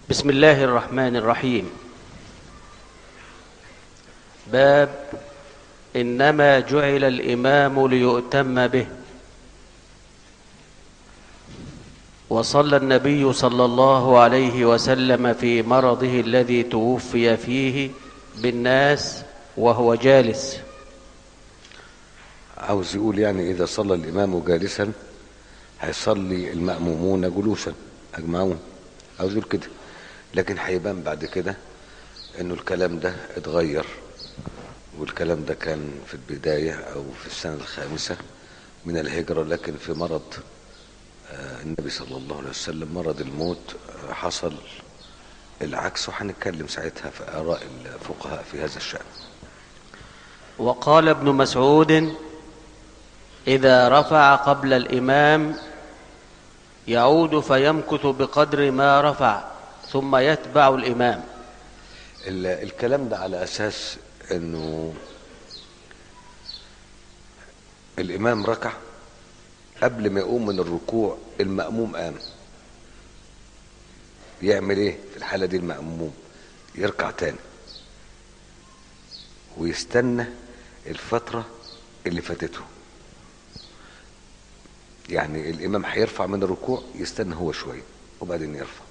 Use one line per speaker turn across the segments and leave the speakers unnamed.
بسم الله الرحمن الرحيم باب انما جعل الامام ليؤتم به وصلى النبي صلى الله عليه وسلم في مرضه الذي توفي فيه بالناس وهو جالس
عاوز يقول يعني إذا صلى الإمام جالسا هيصلي المأمومون جلوسا أجمعون عاوز يقول كده لكن هيبان بعد كده إنه الكلام ده اتغير والكلام ده كان في البداية أو في السنة الخامسة من الهجرة لكن في مرض آه، النبي صلى الله عليه وسلم مرض الموت آه، حصل العكس وهنتكلم ساعتها في آراء الفقهاء في هذا الشأن
وقال ابن مسعود اذا رفع قبل الامام يعود فيمكث بقدر ما رفع ثم يتبع الامام
ال- الكلام ده على اساس انه الامام ركع قبل ما يقوم من الركوع المأموم قام يعمل ايه في الحالة دي المأموم يركع تاني ويستنى الفترة اللي فاتته يعني الامام هيرفع من الركوع يستنى هو شوية وبعدين يرفع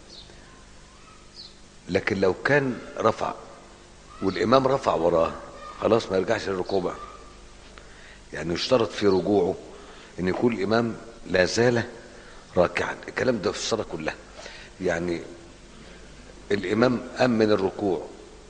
لكن لو كان رفع والامام رفع وراه خلاص ما يرجعش للركوع بقى يعني يشترط في رجوعه ان يكون الامام لا زال راكعا الكلام ده في الصلاه كلها يعني الامام قام من الركوع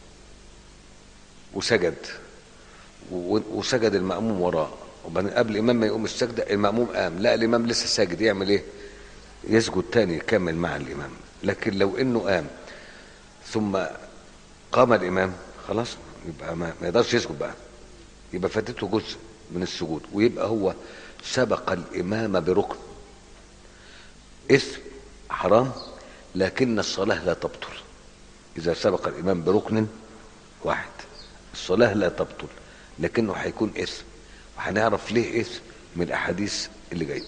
وسجد و- وسجد المأموم وراه وبعدين قبل الامام ما يقوم السجده المأموم قام لا الامام لسه ساجد يعمل ايه يسجد تاني يكمل مع الامام لكن لو انه قام ثم قام الامام خلاص يبقى ما, ما يقدرش يسجد بقى يبقى فاتته جزء من السجود ويبقى هو سبق الامام بركن اثم حرام لكن الصلاه لا تبطل اذا سبق الامام بركن واحد الصلاه لا تبطل لكنه هيكون اثم وهنعرف ليه اثم من الاحاديث اللي جايه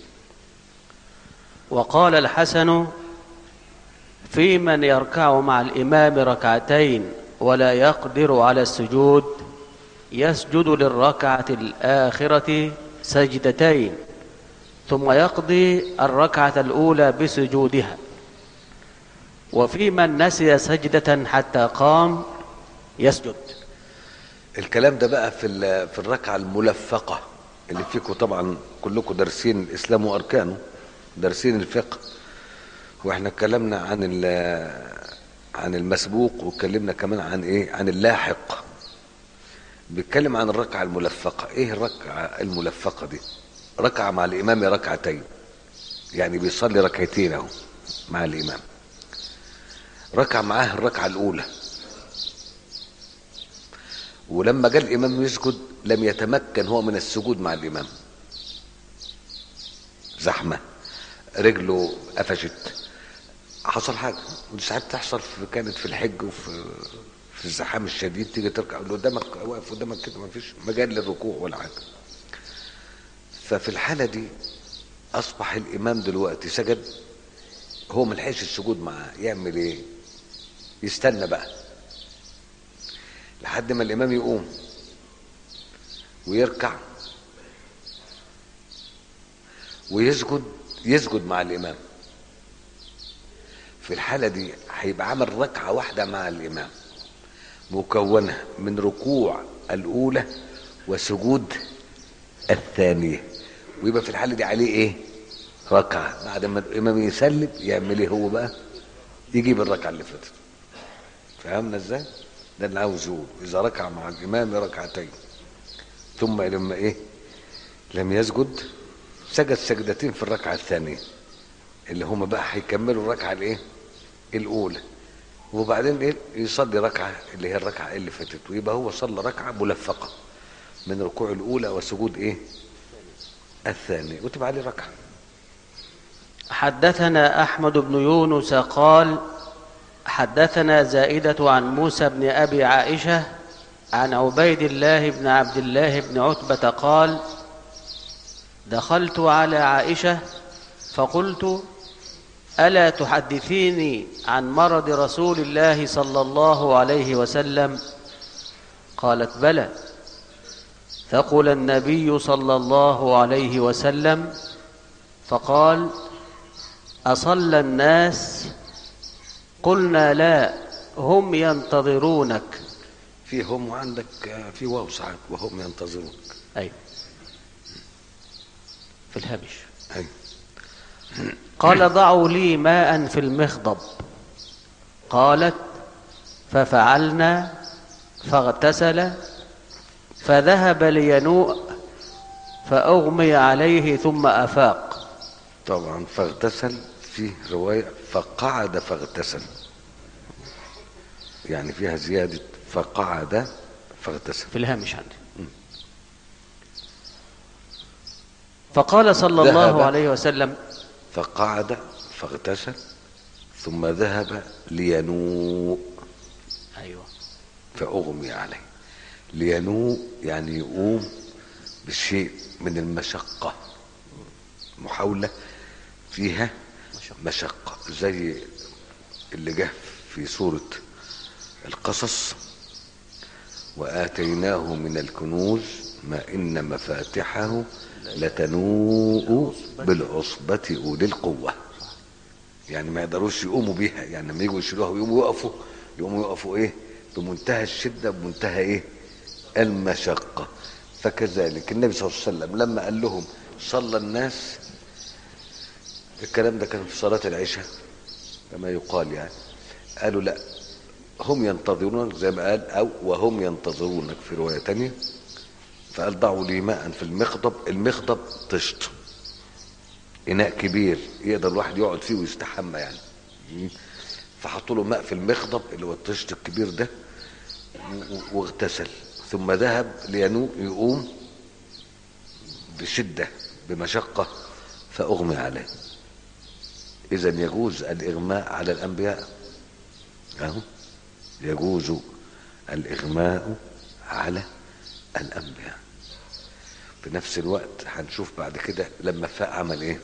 وقال الحسن في من يركع مع الامام ركعتين ولا يقدر على السجود يسجد للركعه الاخره سجدتين ثم يقضي الركعه الاولى بسجودها وفي من نسي سجده حتى قام يسجد
الكلام ده بقى في ال- في الركعه الملفقه اللي فيكم طبعا كلكم دارسين الاسلام واركانه دارسين الفقه واحنا اتكلمنا عن ال- عن المسبوق واتكلمنا كمان عن ايه عن اللاحق بيتكلم عن الركعه الملفقه ايه الركعه الملفقه دي ركعه مع الامام ركعتين يعني بيصلي ركعتين اهو مع الامام ركع معاه الركعه الاولى ولما جاء الامام يسجد لم يتمكن هو من السجود مع الامام زحمه رجله قفشت حصل حاجه ودي ساعات تحصل في كانت في الحج وفي في الزحام الشديد تيجي تركع اللي قدامك واقف قدامك كده ما فيش مجال للركوع ولا حاجه ففي الحاله دي اصبح الامام دلوقتي سجد هو ما لحقش السجود معاه يعمل ايه يستنى بقى لحد ما الامام يقوم ويركع ويسجد يسجد مع الامام في الحالة دي هيبقى عمل ركعة واحدة مع الإمام مكونة من ركوع الأولى وسجود الثانية ويبقى في الحالة دي عليه إيه؟ ركعة بعد ما الإمام يسلم يعمل إيه هو بقى؟ يجيب الركعة اللي فاتت فهمنا إزاي؟ ده اللي عاوز يقول إذا ركع مع الإمام ركعتين ثم لما إيه؟ لم يسجد سجد سجدتين في الركعة الثانية اللي هما بقى هيكملوا الركعة الإيه؟ الأولى وبعدين إيه؟ يصلي ركعة اللي هي الركعة اللي فاتت ويبقى هو صلى ركعة ملفقة من ركوع الأولى وسجود إيه؟ الثاني وتبقى عليه ركعة
حدثنا احمد بن يونس قال حدثنا زائده عن موسى بن ابي عائشه عن عبيد الله بن عبد الله بن عتبه قال دخلت على عائشه فقلت الا تحدثيني عن مرض رسول الله صلى الله عليه وسلم قالت بلى ثقل النبي صلى الله عليه وسلم فقال اصلى الناس قلنا لا هم ينتظرونك
في هم وعندك آه، في واو ساعات وهم ينتظرونك
ايوه في الهامش
أيوة.
قال ضعوا لي ماء في المخضب قالت ففعلنا فاغتسل فذهب لينوء فأغمي عليه ثم أفاق
طبعا فاغتسل فيه رواية فقعد فاغتسل يعني فيها زيادة فقعد فاغتسل
في الهامش عندي فقال صلى الله
ذهب.
عليه وسلم
فقعد فاغتسل ثم ذهب لينوء
أيوة
فأغمي عليه لينوء يعني يقوم بشيء من المشقة محاولة فيها مشقة زي اللي جه في سورة القصص وآتيناه من الكنوز ما إن مفاتحه لتنوء بالعصبة أولي القوة يعني ما يقدروش يقوموا بيها يعني لما يجوا يشيلوها ويقوموا يقفوا يقوموا يقفوا ايه بمنتهى الشدة بمنتهى ايه المشقة فكذلك النبي صلى الله عليه وسلم لما قال لهم صلى الناس الكلام ده كان في صلاة العشاء كما يقال يعني قالوا لا هم ينتظرونك زي ما قال او وهم ينتظرونك في رواية تانية فقال ضعوا لي ماء في المخضب المخضب طشت اناء كبير يقدر الواحد يقعد فيه ويستحمى يعني فحطوا له ماء في المخضب اللي هو الطشت الكبير ده و- واغتسل ثم ذهب لينوء يقوم بشدة بمشقة فأغمي عليه إذا يجوز الإغماء على الأنبياء أهو يجوز الإغماء على الأنبياء بنفس الوقت هنشوف بعد كده لما فاق عمل إيه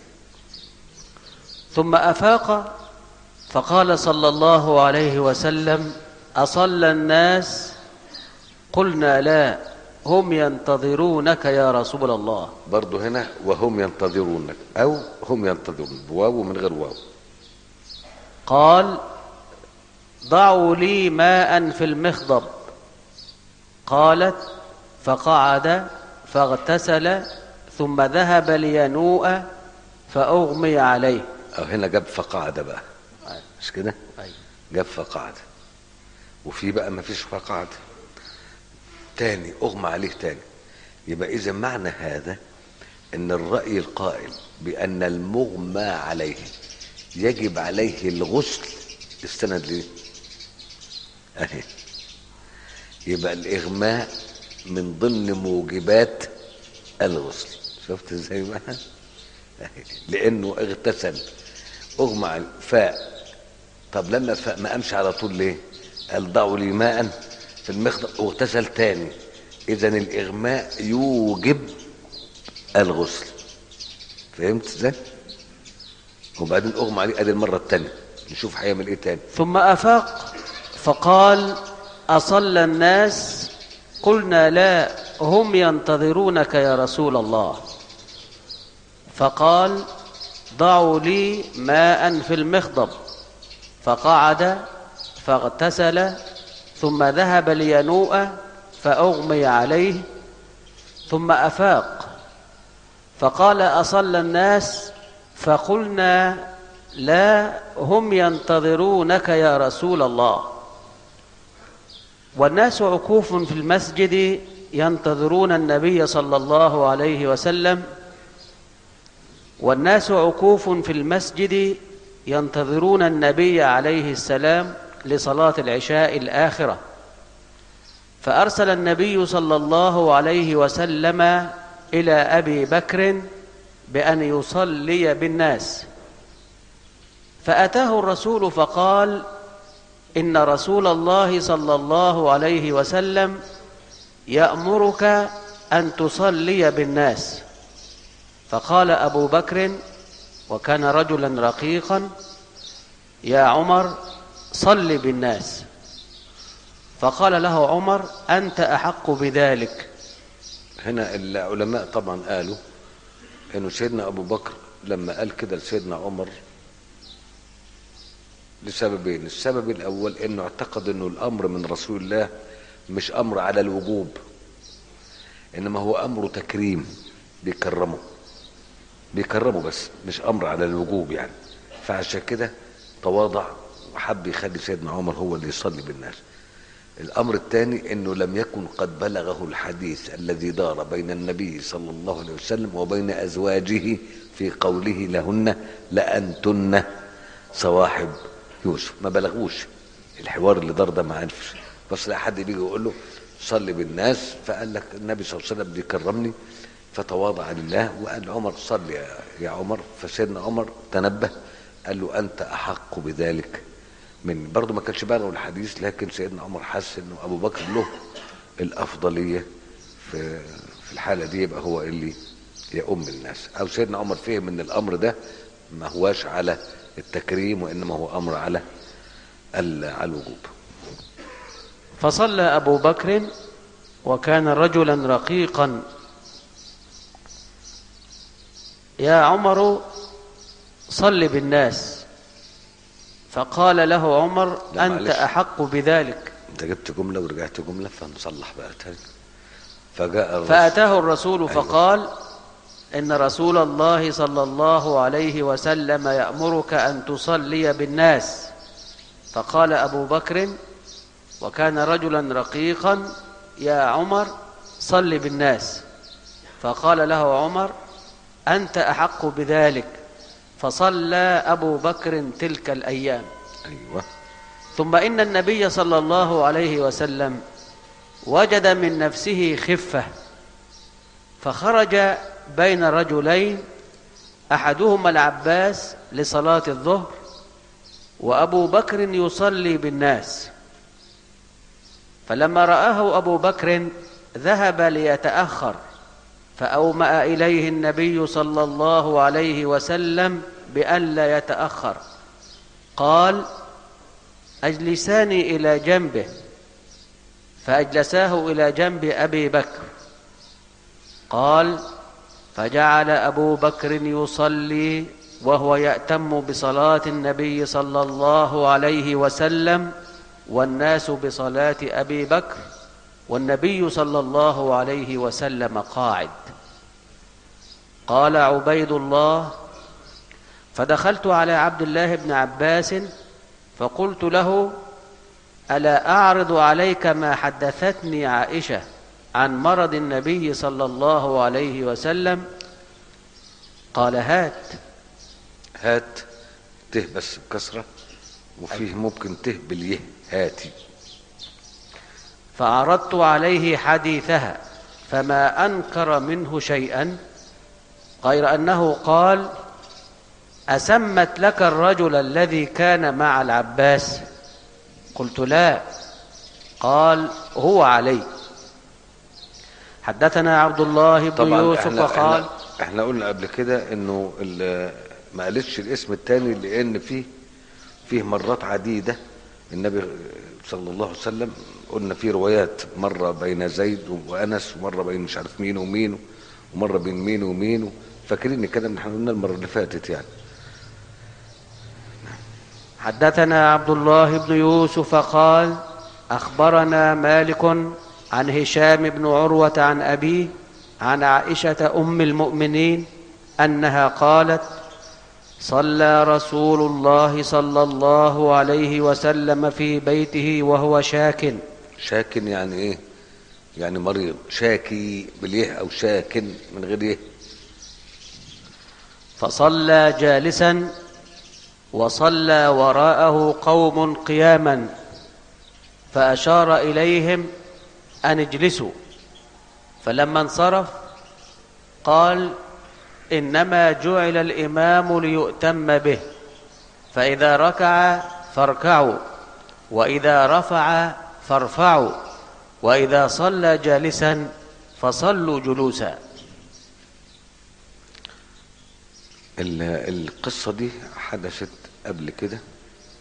ثم أفاق فقال صلى الله عليه وسلم أصلى الناس قلنا لا هم ينتظرونك يا رسول الله
برضه هنا وهم ينتظرونك أو هم ينتظرون بواو ومن غير واو
قال ضعوا لي ماء في المخضب قالت فقعد فاغتسل ثم ذهب لينوء فأغمي عليه
أو هنا جاب فقعد بقى مش كده جاب فقعد وفي بقى ما فيش فقعد تاني اغمى عليه تاني يبقى اذا معنى هذا ان الرأي القائل بان المغمى عليه يجب عليه الغسل استند ليه اهي يبقى الاغماء من ضمن موجبات الغسل شفت ازاي بقى أهي. لانه اغتسل اغمى عليه فاء طب لما فاء ما قامش على طول ليه قال ضعوا لي ماء في المخضب واغتسل تاني اذا الاغماء يوجب الغسل فهمت ازاي وبعدين اغمى عليه ادي المره الثانيه نشوف هيعمل ايه تاني
ثم أفاق فقال أصلى الناس قلنا لا هم ينتظرونك يا رسول الله فقال ضعوا لي ماء في المخضب فقعد فاغتسل ثم ذهب لينوء فأغمي عليه ثم أفاق فقال أصلى الناس فقلنا لا هم ينتظرونك يا رسول الله والناس عكوف في المسجد ينتظرون النبي صلى الله عليه وسلم والناس عكوف في المسجد ينتظرون النبي عليه السلام لصلاة العشاء الآخرة فأرسل النبي صلى الله عليه وسلم إلى أبي بكر بأن يصلي بالناس فأتاه الرسول فقال إن رسول الله صلى الله عليه وسلم يأمرك أن تصلي بالناس فقال أبو بكر وكان رجلا رقيقا يا عمر صل بالناس فقال له عمر أنت أحق بذلك
هنا العلماء طبعا قالوا انه سيدنا ابو بكر لما قال كده لسيدنا عمر لسببين السبب الاول انه اعتقد انه الامر من رسول الله مش امر على الوجوب انما هو امر تكريم بيكرمه بيكرمه بس مش امر على الوجوب يعني فعشان كده تواضع وحب يخلي سيدنا عمر هو اللي يصلي بالناس الامر الثاني انه لم يكن قد بلغه الحديث الذي دار بين النبي صلى الله عليه وسلم وبين ازواجه في قوله لهن لانتن صواحب يوسف ما بلغوش الحوار اللي دار ده ما عرفش بس لا حد بيجي يقول له صلي بالناس فقال لك النبي صلى الله عليه وسلم بيكرمني فتواضع لله وقال عمر صل يا, يا عمر فسيدنا عمر تنبه قال له انت احق بذلك من برضه ما كانش بلغوا الحديث لكن سيدنا عمر حس انه ابو بكر له الافضليه في في الحاله دي يبقى هو اللي يؤم الناس او سيدنا عمر فهم ان الامر ده ما هواش على التكريم وانما هو امر على ال- على الوجوب
فصلى أبو بكر وكان رجلا رقيقا يا عمر صل بالناس فقال له عمر
لا
أنت
معلش.
أحق بذلك
انت جبت جمله ورجعت جمله فنصلح بقى تاني فجاء الرسول
فأتاه الرسول
أيوة.
فقال إن رسول الله صلى الله عليه وسلم يأمرك أن تصلي بالناس فقال أبو بكر وكان رجلا رقيقا يا عمر صل بالناس فقال له عمر أنت أحق بذلك فصلى أبو بكر تلك الأيام
ايوه
ثم إن النبي صلى الله عليه وسلم وجد من نفسه خفة فخرج بين رجلين أحدهما العباس لصلاة الظهر وأبو بكر يصلي بالناس فلما رآه أبو بكر ذهب ليتأخر فأومأ إليه النبي صلى الله عليه وسلم بألا يتأخر قال أجلساني إلى جنبه فأجلساه إلى جنب أبي بكر قال فجعل أبو بكر يصلي وهو يأتم بصلاة النبي صلى الله عليه وسلم والناس بصلاة أبي بكر والنبي صلى الله عليه وسلم قاعد قال عبيد الله فدخلت على عبد الله بن عباس فقلت له الا اعرض عليك ما حدثتني عائشه عن مرض النبي صلى الله عليه وسلم قال هات
هات ته بس بكسره وفيه ممكن ته باليه هاتي
فعرضت عليه حديثها فما انكر منه شيئا غير انه قال اسمت لك الرجل الذي كان مع العباس قلت لا قال هو علي حدثنا عبد الله بن
طبعا
يوسف
احنا,
قال
احنا, احنا قلنا قبل كده انه ال- ما قالتش الاسم الثاني لان فيه فيه مرات عديده النبي صلى الله عليه وسلم قلنا فيه روايات مره بين زيد وانس ومره بين مش عارف مين ومين ومره بين مين ومين فاكرين كده ان احنا قلنا المره اللي فاتت يعني
حدثنا عبد الله بن يوسف قال اخبرنا مالك عن هشام بن عروه عن ابيه عن عائشه ام المؤمنين انها قالت صلى رسول الله صلى الله عليه وسلم في بيته وهو شاك
شاكن يعني ايه يعني مريض شاكي باليه او شاكن من غير ايه
فصلى جالسا وصلى وراءه قوم قياما فاشار اليهم ان اجلسوا فلما انصرف قال انما جعل الامام ليؤتم به فاذا ركع فاركعوا واذا رفع فارفعوا واذا صلى جالسا فصلوا جلوسا
ال- القصة دي حدثت قبل كده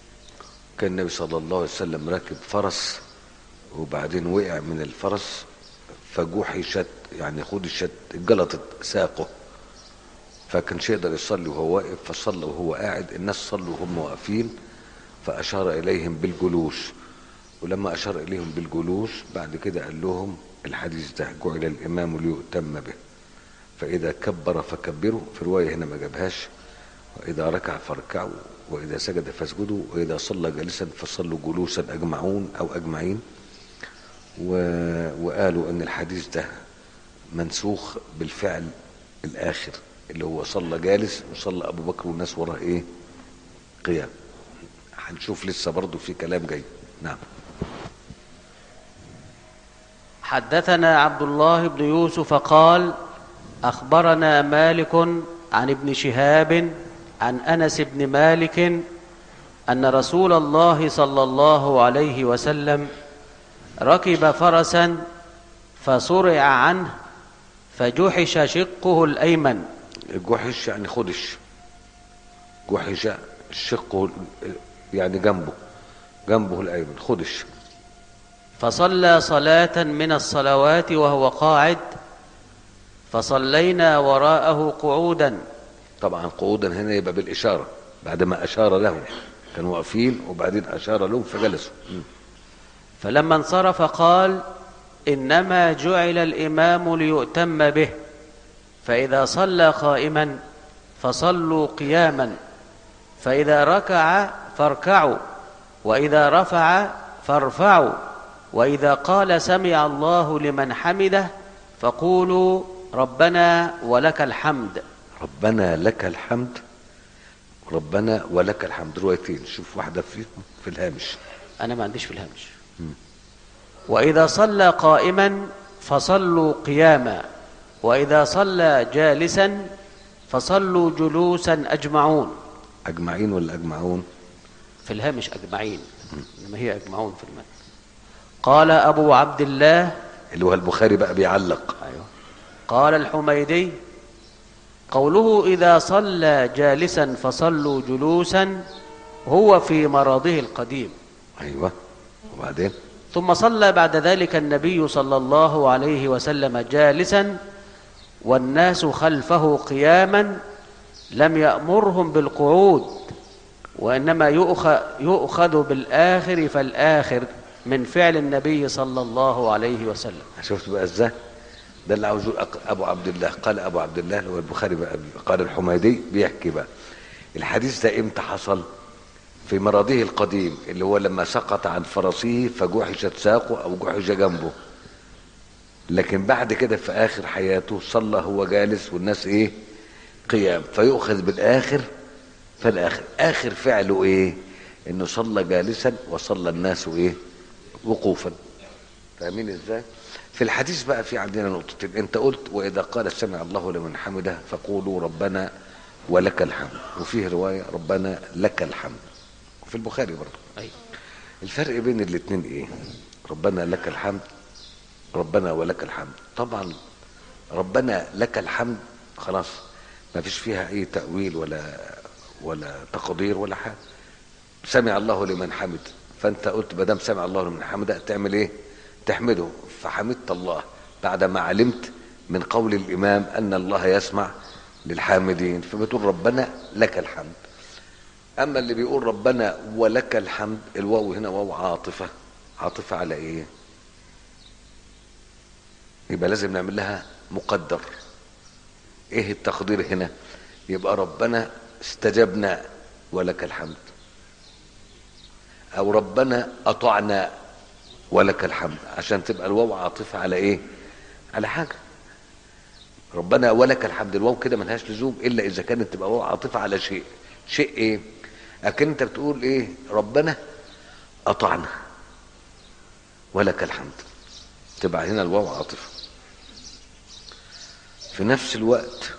كان النبي صلى الله عليه وسلم راكب فرس وبعدين وقع من الفرس فجوحشت يعني خدشت جلطت ساقه فكانش يقدر يصلي وهو واقف فصلى وهو قاعد الناس صلوا وهم واقفين فأشار إليهم بالجلوس ولما أشار إليهم بالجلوس بعد كده قال لهم الحديث ده جعل الإمام ليؤتم به فإذا كبر فكبروا في رواية هنا ما جابهاش وإذا ركع فاركعوا وإذا سجد فاسجدوا وإذا صلى جالسا فصلوا جلوسا أجمعون أو أجمعين و... وقالوا أن الحديث ده منسوخ بالفعل الآخر اللي هو صلى جالس وصلى أبو بكر والناس وراه إيه قيام هنشوف لسه برضو في كلام جاي نعم
حدثنا عبد الله بن يوسف قال اخبرنا مالك عن ابن شهاب عن انس بن مالك ان رسول الله صلى الله عليه وسلم ركب فرسا فصرع عنه فجحش شقه الايمن
جحش يعني خدش جحش شقه يعني جنبه جنبه الايمن خدش
فصلى صلاه من الصلوات وهو قاعد فصلينا وراءه قعودا
طبعا قعودا هنا يبقى بالاشاره بعد ما اشار لهم كانوا واقفين وبعدين اشار لهم فجلسوا م.
فلما انصرف قال انما جعل الامام ليؤتم به فاذا صلى قائما فصلوا قياما فاذا ركع فاركعوا واذا رفع فارفعوا واذا قال سمع الله لمن حمده فقولوا ربنا ولك الحمد
ربنا لك الحمد ربنا ولك الحمد روايتين شوف واحده فيهم في الهامش
انا ما عنديش في الهامش واذا صلى قائما فصلوا قياما واذا صلى جالسا فصلوا جلوسا اجمعون
اجمعين ولا اجمعون
في الهامش اجمعين انما هي اجمعون في المتن قال ابو عبد الله
اللي هو البخاري بقى بيعلق
أيوه. قال الحميدي قوله اذا صلى جالسا فصلوا جلوسا هو في مرضه القديم
ايوه وبعدين
ثم صلى بعد ذلك النبي صلى الله عليه وسلم جالسا والناس خلفه قياما لم يأمرهم بالقعود وإنما يؤخذ, يؤخذ بالآخر فالآخر من فعل النبي صلى الله عليه وسلم
شفت بقى ازاي ده اللي عاوزه ابو عبد الله قال ابو عبد الله اللي هو البخاري بقى قال الحميدي بيحكي بقى الحديث ده امتى حصل في مرضه القديم اللي هو لما سقط عن فرسه فجحشت ساقه او جحش جنبه لكن بعد كده في اخر حياته صلى هو جالس والناس ايه قيام فيؤخذ بالاخر فالاخر اخر فعله ايه انه صلى جالسا وصلى الناس ايه وقوفا فاهمين ازاي في الحديث بقى في عندنا نقطتين انت قلت واذا قال سمع الله لمن حمده فقولوا ربنا ولك الحمد وفيه روايه ربنا لك الحمد وفي البخاري برضه
أيوه.
الفرق بين الاثنين ايه ربنا لك الحمد ربنا ولك الحمد طبعا ربنا لك الحمد خلاص ما فيش فيها اي تاويل ولا ولا تقدير ولا حاجه سمع الله لمن حمد فانت قلت ما دام سمع الله لمن حمده تعمل ايه تحمده فحمدت الله بعد ما علمت من قول الامام ان الله يسمع للحامدين فبتقول ربنا لك الحمد اما اللي بيقول ربنا ولك الحمد الواو هنا واو عاطفه عاطفه على ايه يبقى لازم نعمل لها مقدر ايه التقدير هنا يبقى ربنا استجبنا ولك الحمد او ربنا اطعنا ولك الحمد عشان تبقى الواو عاطفه على ايه على حاجه ربنا ولك الحمد الواو كده ملهاش لزوم الا اذا كانت تبقى واو عاطفه على شيء شيء ايه لكن انت بتقول ايه ربنا اطعنا ولك الحمد تبقى هنا الواو عاطفه في نفس الوقت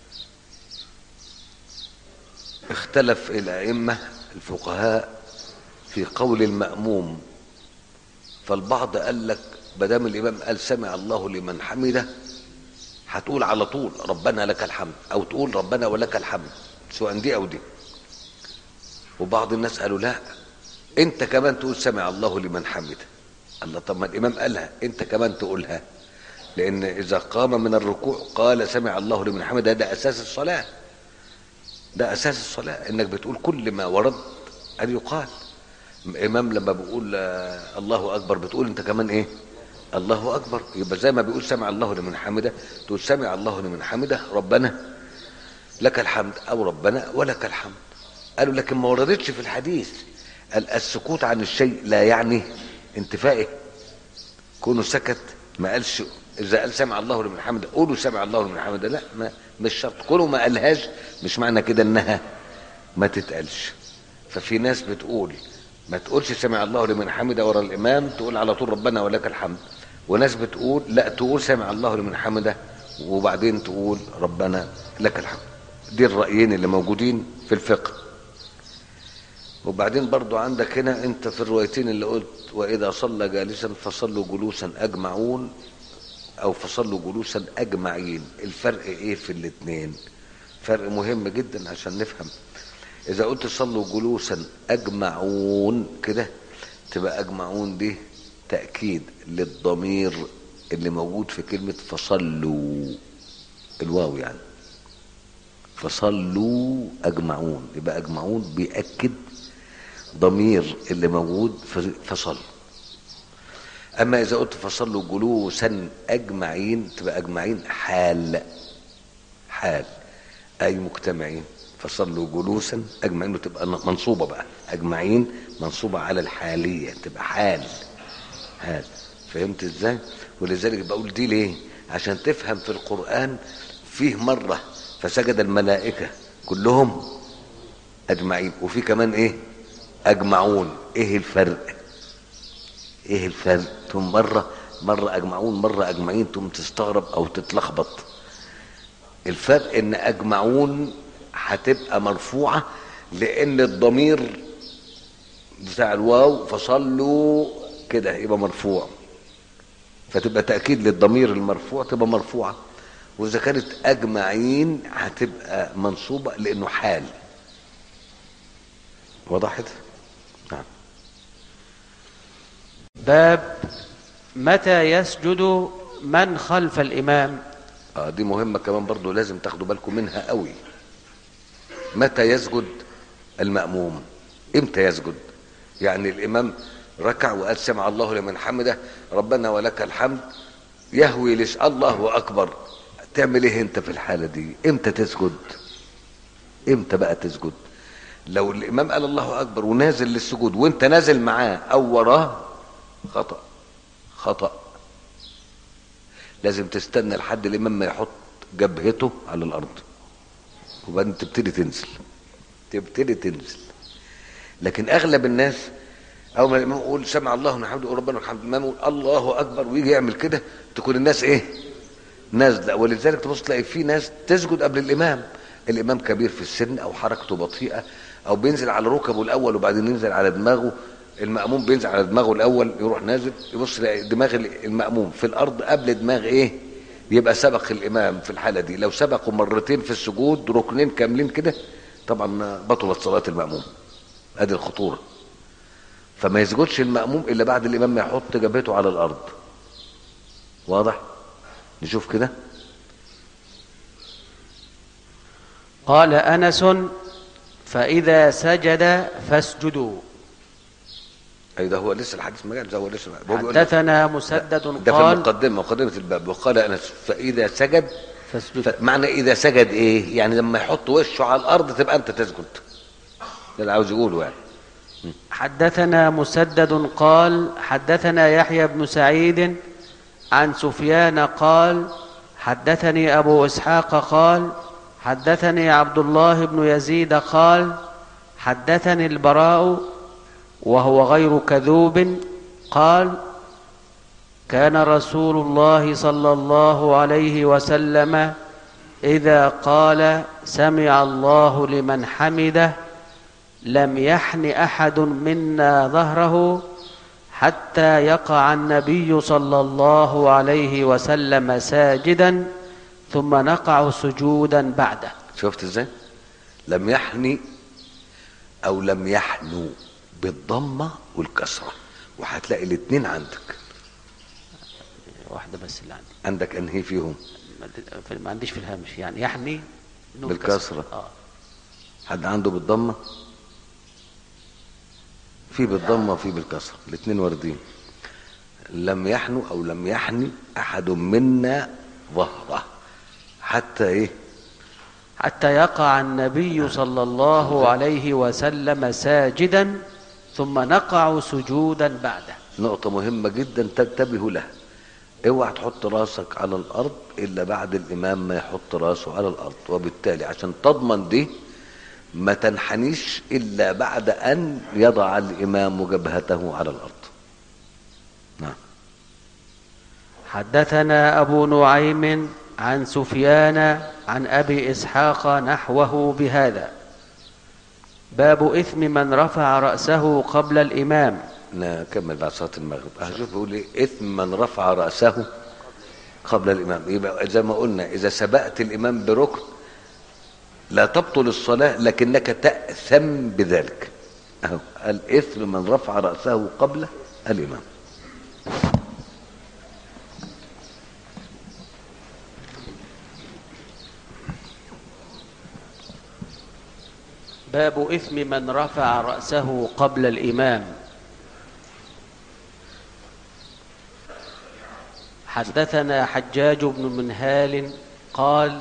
اختلف الائمه الفقهاء في قول المأموم فالبعض قال لك بدام الامام قال سمع الله لمن حمده هتقول على طول ربنا لك الحمد او تقول ربنا ولك الحمد سواء دي او دي وبعض الناس قالوا لا انت كمان تقول سمع الله لمن حمده الله طب ما الامام قالها انت كمان تقولها لان اذا قام من الركوع قال سمع الله لمن حمده ده اساس الصلاه ده اساس الصلاه انك بتقول كل ما ورد ان يقال امام لما بيقول آه، الله اكبر بتقول انت كمان ايه الله اكبر يبقى زي ما بيقول سمع الله لمن حمده تقول سمع الله لمن حمده ربنا لك الحمد او ربنا ولك الحمد قالوا لكن ما وردتش في الحديث قال السكوت عن الشيء لا يعني انتفائه كونه سكت ما قالش اذا قال سمع الله لمن حمده قولوا سمع الله لمن حمده لا ما مش شرط كونه ما قالهاش مش معنى كده انها ما تتقالش ففي ناس بتقول ما تقولش سمع الله لمن حمده ورا الامام تقول على طول ربنا ولك الحمد وناس بتقول لا تقول سمع الله لمن حمده وبعدين تقول ربنا لك الحمد دي الرايين اللي موجودين في الفقه وبعدين برضو عندك هنا انت في الروايتين اللي قلت واذا صلى جالسا فصلوا جلوسا اجمعون او فصلوا جلوسا اجمعين الفرق ايه في الاثنين فرق مهم جدا عشان نفهم اذا قلت صلوا جلوسا اجمعون كده تبقى اجمعون دي تاكيد للضمير اللي موجود في كلمه فصلوا الواو يعني فصلوا اجمعون يبقى اجمعون بيأكد ضمير اللي موجود فصل اما اذا قلت فصلوا جلوسا اجمعين تبقى اجمعين حال حال اي مجتمعين فصلوا جلوسا اجمعين وتبقى منصوبه بقى اجمعين منصوبه على الحاليه تبقى حال حال فهمت ازاي ولذلك بقول دي ليه عشان تفهم في القران فيه مره فسجد الملائكه كلهم اجمعين وفي كمان ايه اجمعون ايه الفرق ايه الفرق ثم مره مره اجمعون مره اجمعين ثم تستغرب او تتلخبط الفرق ان اجمعون هتبقى مرفوعه لان الضمير بتاع الواو فصلوا كده يبقى مرفوع فتبقى تاكيد للضمير المرفوع تبقى مرفوعه واذا كانت اجمعين هتبقى منصوبه لانه حال وضحت نعم
باب متى يسجد من خلف الإمام
اه دي مهمه كمان برضو لازم تاخدوا بالكم منها قوي متى يسجد المأموم امتى يسجد يعني الامام ركع وقال سمع الله لمن حمده ربنا ولك الحمد يهوي لس الله اكبر تعمل ايه انت في الحاله دي امتى تسجد امتى بقى تسجد لو الامام قال الله اكبر ونازل للسجود وانت نازل معاه او وراه خطا خطا لازم تستنى لحد الامام ما يحط جبهته على الارض وبعدين تبتدي تنزل تبتدي تنزل لكن اغلب الناس اول ما الامام يقول سمع الله لمن حمده ربنا الحمد الامام يقول الله اكبر ويجي يعمل كده تكون الناس ايه نازله ولذلك تبص تلاقي في ناس تسجد قبل الامام الامام كبير في السن او حركته بطيئه او بينزل على ركبه الاول وبعدين ينزل على دماغه المأموم بينزل على دماغه الاول يروح نازل يبص يلاقي دماغ المأموم في الارض قبل دماغ ايه يبقى سبق الامام في الحاله دي لو سبقوا مرتين في السجود ركنين كاملين كده طبعا بطلت صلاه المأموم ادي الخطوره فما يسجدش المأموم الا بعد الامام ما يحط جبهته على الارض واضح نشوف كده
قال أنس فإذا سجد فاسجدوا
اي ده هو لسه الحديث ما جاء هو لسه هو بيقول لك-
حدثنا مسدد
ده في
قال
المقدمه مقدمه الباب وقال انس فاذا سجد
فاسجدوا
معنى اذا سجد ايه يعني لما يحط وشه على الارض تبقى انت تسجد ده اللي عاوز يقوله يعني
حدثنا مسدد قال حدثنا يحيى بن سعيد عن سفيان قال حدثني ابو اسحاق قال حدثني عبد الله بن يزيد قال حدثني البراء وهو غير كذوب قال كان رسول الله صلى الله عليه وسلم اذا قال سمع الله لمن حمده لم يحن احد منا ظهره حتى يقع النبي صلى الله عليه وسلم ساجدا ثم نقع سجودا بعده
شفت ازاي لم يحني او لم يحنوا بالضمة والكسرة وهتلاقي الاتنين عندك
واحدة بس اللي عندي
عندك انهي فيهم
ما في- ما عنديش في الهامش يعني يحني نون
بالكسرة.
كسر. اه
حد عنده بالضمة في بالضمة وفي بالكسرة الاتنين واردين لم يحنوا او لم يحني احد منا ظهره حتى ايه
حتى يقع النبي صلى الله عليه وسلم ساجدا ثم نقع سجودا بعده
نقطة مهمة جدا تنتبهوا لها اوعى تحط راسك على الارض الا بعد الامام ما يحط راسه على الارض وبالتالي عشان تضمن دي ما تنحنيش الا بعد ان يضع الامام جبهته على الارض نعم
حدثنا أبو نعيم عن سفيان عن أبي إسحاق نحوه بهذا باب إثم من رفع رأسه قبل الإمام
نكمل بعد صلاة المغرب هشوف بيقول ايه اثم من رفع رأسه قبل الامام يبقى زي ما قلنا اذا سبقت الامام بركن لا تبطل الصلاة لكنك تأثم بذلك اهو الاثم من رفع رأسه قبل الامام
باب إثم من رفع رأسه قبل الإمام حدثنا حجاج بن منهال قال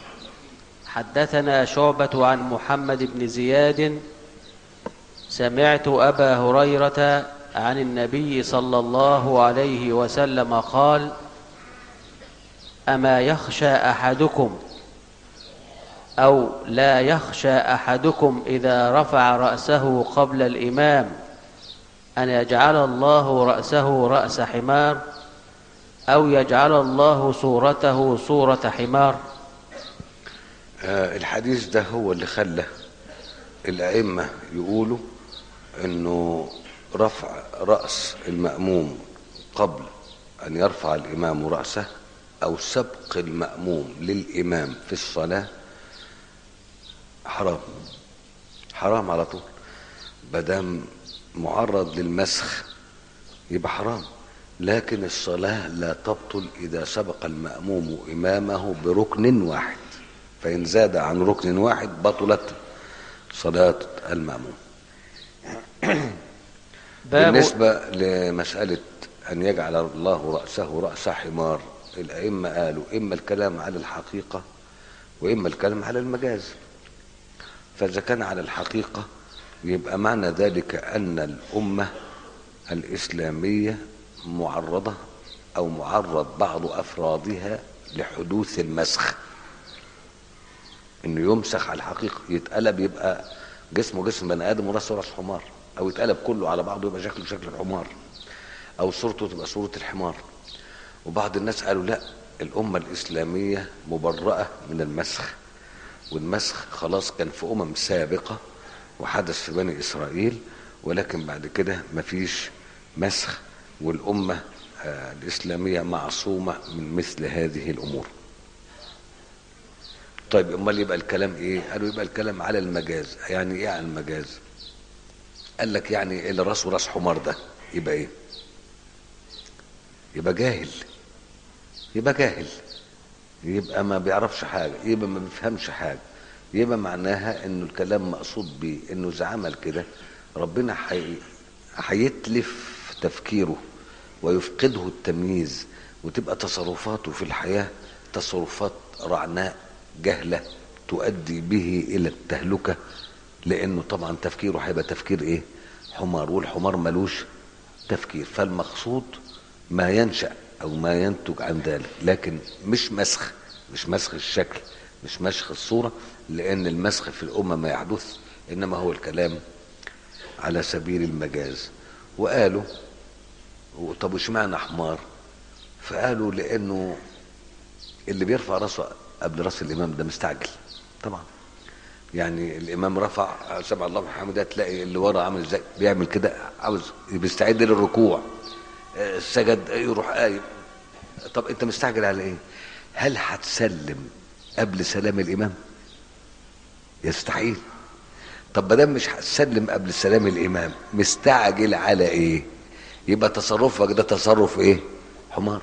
حدثنا شعبة عن محمد بن زياد سمعت أبا هريرة عن النبي صلى الله عليه وسلم قال أما يخشى أحدكم أو لا يخشى أحدكم إذا رفع رأسه قبل الإمام أن يجعل الله رأسه رأس حمار أو يجعل الله صورته صورة حمار
آه الحديث ده هو اللي خلى الأئمة يقولوا انه رفع رأس المأموم قبل أن يرفع الإمام رأسه أو سبق المأموم للإمام في الصلاة حرام حرام على طول بدم معرض للمسخ يبقى حرام لكن الصلاة لا تبطل إذا سبق المأموم إمامه بركن واحد فإن زاد عن ركن واحد بطلت صلاة المأموم
باب
بالنسبة لمسألة أن يجعل الله رأسه رأس حمار الأئمة قالوا إما الكلام على الحقيقة وإما الكلام على المجاز فإذا كان على الحقيقة يبقى معنى ذلك أن الأمة الإسلامية معرضة أو معرض بعض أفرادها لحدوث المسخ إنه يمسخ على الحقيقة يتقلب يبقى جسمه جسم بني آدم وراسه راس حمار أو يتقلب كله على بعضه يبقى شكله شكل الحمار أو صورته تبقى صورة الحمار وبعض الناس قالوا لا الأمة الإسلامية مبرأة من المسخ والمسخ خلاص كان في أمم سابقة وحدث في بني إسرائيل ولكن بعد كده مفيش مسخ والأمة آه، الإسلامية معصومة من مثل هذه الأمور طيب امال يبقى الكلام ايه قالوا يبقى الكلام على المجاز يعني ايه على المجاز قال لك يعني اللي راسه راس حمار ده يبقى ايه يبقى جاهل يبقى جاهل يبقى ما بيعرفش حاجة يبقى ما بيفهمش حاجة يبقى معناها انه الكلام مقصود بيه انه اذا عمل كده ربنا حي... هيتلف تفكيره ويفقده التمييز وتبقى تصرفاته في الحياة تصرفات رعناء جهلة تؤدي به إلى التهلكة لأنه طبعا تفكيره هيبقى تفكير إيه حمار والحمار ملوش تفكير فالمقصود ما ينشأ أو ما ينتج عن ذلك لكن مش مسخ مش مسخ الشكل مش مسخ الصورة لأن المسخ في الأمة ما يحدث إنما هو الكلام على سبيل المجاز وقالوا طب واشمعنى حمار فقالوا لانه اللي بيرفع راسه قبل راس الامام ده مستعجل طبعا يعني الامام رفع سمع الله محمد تلاقي اللي ورا عامل ازاي بيعمل كده عاوز بيستعد للركوع آه، سجد يروح قايم طب انت مستعجل على ايه هل هتسلم قبل سلام الامام يستحيل طب ما دام مش هتسلم قبل سلام الامام مستعجل على ايه يبقى تصرفك ده تصرف ايه حمار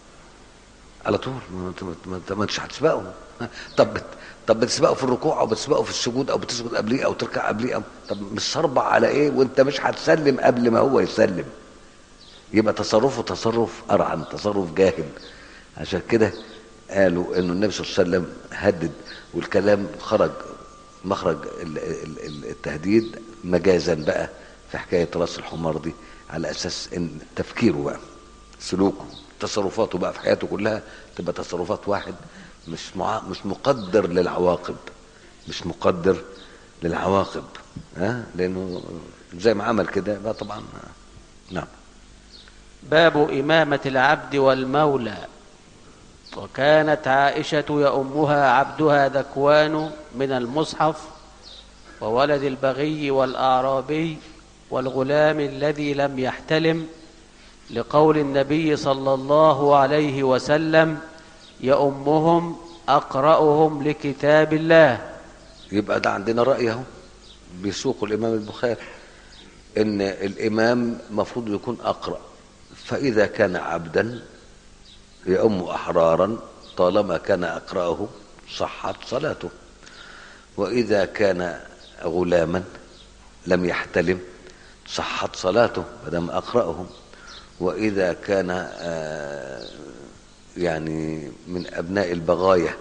على طول ما انت ما انت ما انتش هتسبقه طب بت- طب بتسبقه في الركوع او بتسبقه في السجود او بتسجد قبليه او تركع قبليه أو طب مش صربع على ايه وانت مش هتسلم قبل ما هو يسلم يبقى تصرفه تصرف ارعن تصرف جاهل عشان كده قالوا انه النبي صلى الله عليه وسلم هدد والكلام خرج مخرج ال- ال- ال- التهديد مجازا بقى في حكايه راس الحمار دي على اساس ان تفكيره بقى سلوكه تصرفاته بقى في حياته كلها تبقى تصرفات واحد مش مع... مش مقدر للعواقب مش مقدر للعواقب ها لانه زي ما عمل كده بقى طبعا نعم
باب إمامة العبد والمولى وكانت عائشة يؤمها عبدها ذكوان من المصحف وولد البغي والأعرابي والغلام الذي لم يحتلم لقول النبي صلى الله عليه وسلم يؤمهم أقرأهم لكتاب الله
يبقى ده عندنا رأي اهو بيسوق الإمام البخاري إن الإمام مفروض يكون أقرأ فإذا كان عبدا يؤم أحرارا طالما كان أقرأه صحت صلاته وإذا كان غلاما لم يحتلم صحت صلاته ما دام أقرأهم وإذا كان آه، يعني من أبناء البغايا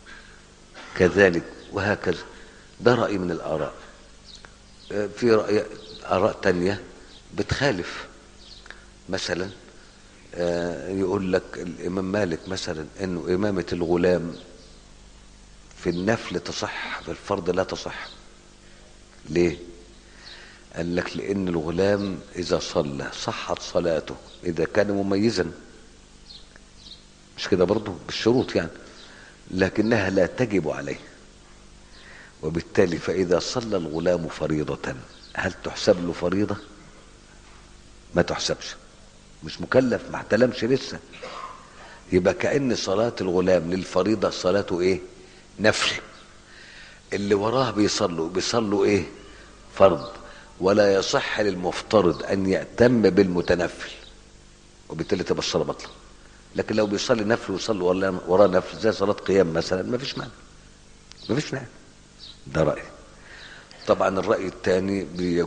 كذلك وهكذا ده رأي من الآراء آه، في رأي آراء تانية بتخالف مثلا آه، يقول لك الإمام مالك مثلا إنه إمامة الغلام في النفل تصح في الفرض لا تصح ليه؟ قال لك لأن الغلام إذا صلى صحت صلاته إذا كان مميزا مش كده برضه بالشروط يعني لكنها لا تجب عليه وبالتالي فإذا صلى الغلام فريضة هل تحسب له فريضة؟ ما تحسبش مش مكلف ما احتلمش لسه يبقى كأن صلاة الغلام للفريضة صلاته ايه؟ نفل اللي وراه بيصلوا بيصلوا ايه؟ فرض ولا يصح للمفترض ان يأتم بالمتنفل وبالتالي تبقى الصلاة بطلة لكن لو بيصلي نفل ويصلي وراه وراه نفل زي صلاة قيام مثلا ما فيش مانع ما فيش مانع ده رأي طبعا الرأي الثاني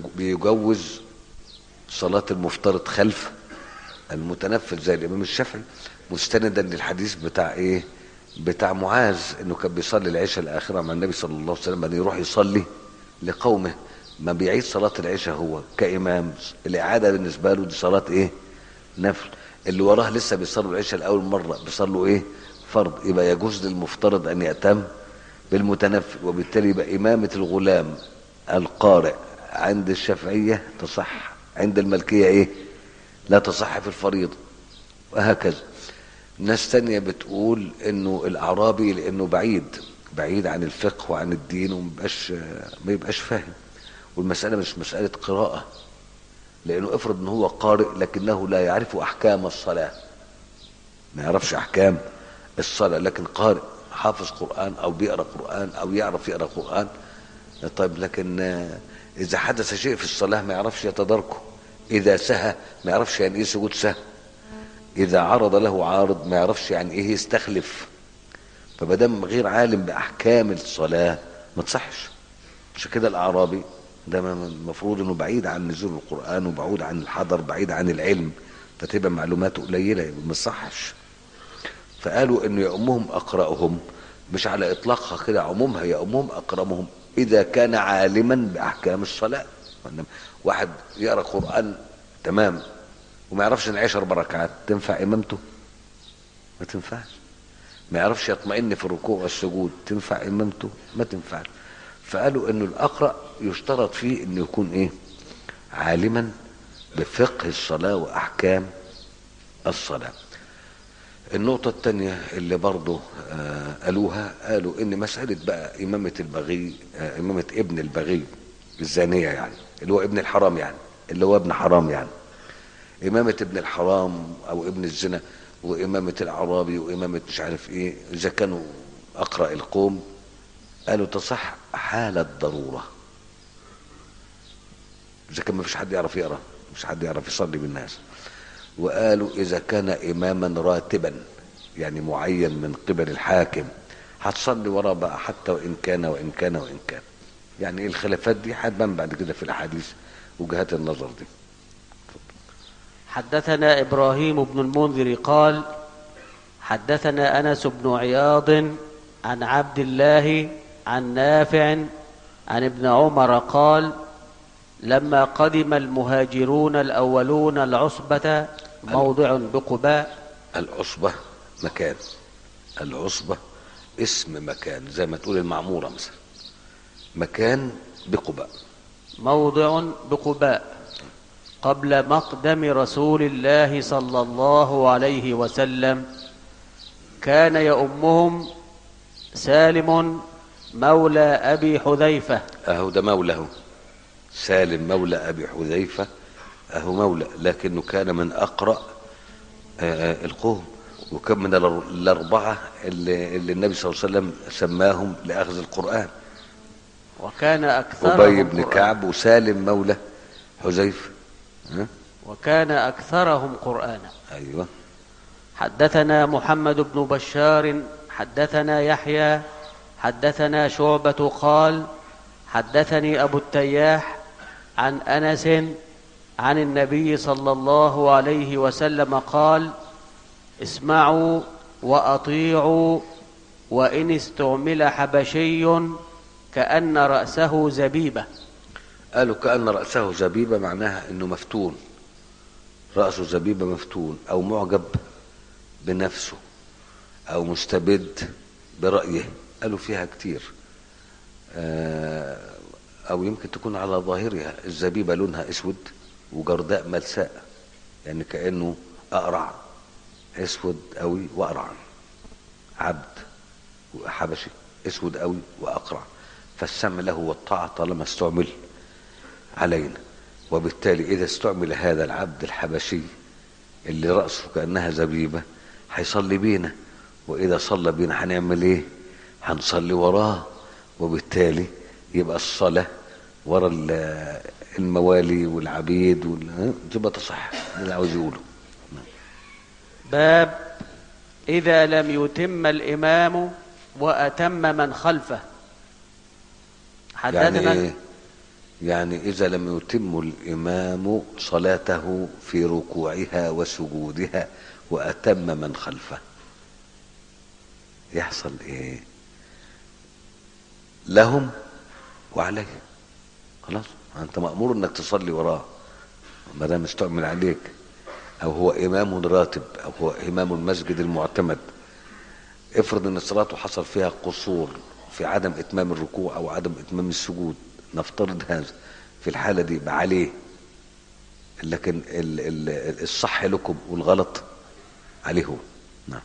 بيجوز صلاة المفترض خلف المتنفل زي الإمام الشافعي مستندا للحديث بتاع إيه؟ بتاع معاذ إنه كان بيصلي العشاء الآخرة مع النبي صلى الله عليه وسلم بعدين يروح يصلي لقومه ما بيعيد صلاة العشاء هو كإمام الإعادة بالنسبة له دي صلاة إيه؟ نفل اللي وراه لسه بيصلوا العشاء لأول مرة بيصلوا إيه؟ فرض يبقى يجوز للمفترض أن يأتم بالمتنفل وبالتالي يبقى إمامة الغلام القارئ عند الشافعية تصح عند الملكية إيه؟ لا تصح في الفريضة وهكذا ناس تانية بتقول انه الاعرابي لانه بعيد بعيد عن الفقه وعن الدين ومبقاش ما يبقاش فاهم والمسألة مش مسألة قراءة لانه افرض ان هو قارئ لكنه لا يعرف احكام الصلاة ما يعرفش احكام الصلاة لكن قارئ حافظ قرآن او بيقرأ قرآن او يعرف يقرأ قرآن طيب لكن اذا حدث شيء في الصلاة ما يعرفش يتداركه اذا سهى ما يعرفش يعني ايه سجود سهى اذا عرض له عارض ما يعرفش يعني ايه يستخلف فمادام غير عالم باحكام الصلاه ما تصحش عشان كده الاعرابي ده المفروض انه بعيد عن نزول القران وبعيد عن الحضر بعيد عن العلم فتبقى معلوماته قليله يبقى ما تصحش فقالوا انه يأمهم اقرأهم مش على اطلاقها كده عمومها يأمهم اقرأهم اذا كان عالما باحكام الصلاه واحد يقرا قران تمام وما يعرفش ان عشر بركات تنفع امامته ما تنفعش ما يعرفش يطمئن في الركوع والسجود تنفع امامته ما تنفعش فقالوا انه الاقرا يشترط فيه انه يكون ايه عالما بفقه الصلاه واحكام الصلاه النقطة الثانية اللي برضه آه قالوها قالوا إن مسألة بقى إمامة البغي آه إمامة ابن البغي الزانية يعني اللي هو ابن الحرام يعني اللي هو ابن حرام يعني إمامة ابن الحرام أو ابن الزنا وإمامة العرابي وإمامة مش عارف إيه إذا كانوا أقرأ القوم قالوا تصح حالة ضرورة اذا كان ما فيش حد يعرف يقرا مش حد يعرف يصلي بالناس وقالوا اذا كان اماما راتبا يعني معين من قبل الحاكم هتصلي وراه بقى حتى وان كان وان كان وان كان يعني الخلافات دي هتبان بعد كده في الاحاديث وجهات النظر دي
حدثنا ابراهيم بن المنذر قال حدثنا انس بن عياض عن عبد الله عن نافع عن ابن عمر قال لما قدم المهاجرون الاولون العصبه موضع بقباء
العصبة مكان العصبة اسم مكان زي ما تقول المعمورة مثلا مكان بقباء
موضع بقباء قبل مقدم رسول الله صلى الله عليه وسلم كان يؤمهم سالم مولى ابي حذيفه
اهو ده مولى سالم مولى ابي حذيفه اهو مولى لكنه كان من اقرا آه، آه، القوم وكان من الأر- الاربعه اللي, اللي النبي صلى الله عليه وسلم سماهم لاخذ القران
وكان اكثرهم
ابي بن
قرآن.
كعب وسالم مولى حذيفه ها؟
وكان اكثرهم قرانا
ايوه
حدثنا محمد بن بشار حدثنا يحيى حدثنا شعبة قال حدثني أبو التياح عن أنس عن النبي صلى الله عليه وسلم قال اسمعوا وأطيعوا وإن استعمل حبشي كأن رأسه زبيبة
قالوا كأن رأسه زبيبة معناها انه مفتون رأسه زبيبة مفتون او معجب بنفسه او مستبد برأيه قالوا فيها كتير آه، او يمكن تكون على ظاهرها الزبيبة لونها اسود وجرداء ملساء يعني كأنه اقرع اسود قوي واقرع عبد حبشي اسود قوي واقرع فالسمع له والطاعة طالما استعمل علينا وبالتالي إذا استعمل هذا العبد الحبشي اللي رأسه كأنها زبيبة هيصلي بينا وإذا صلى بينا هنعمل إيه؟ هنصلي وراه وبالتالي يبقى الصلاة ورا ال- الموالي والعبيد وال... ها؟ تبقى تصح ده اللي عاوز يقوله
باب إذا لم يتم الإمام وأتم من خلفه حدثنا
يعني إيه؟ يعني إذا لم يتم الإمام صلاته في ركوعها وسجودها وأتم من خلفه يحصل إيه؟ لهم وعليه خلاص أنت مأمور إنك تصلي وراه ما دام استعمل عليك أو هو إمام راتب أو هو إمام المسجد المعتمد افرض ان صلاته حصل فيها قصور في عدم اتمام الركوع او عدم اتمام السجود نفترض هذا في الحاله دي يبقى عليه لكن ال ال الصح لكم والغلط عليه هو نعم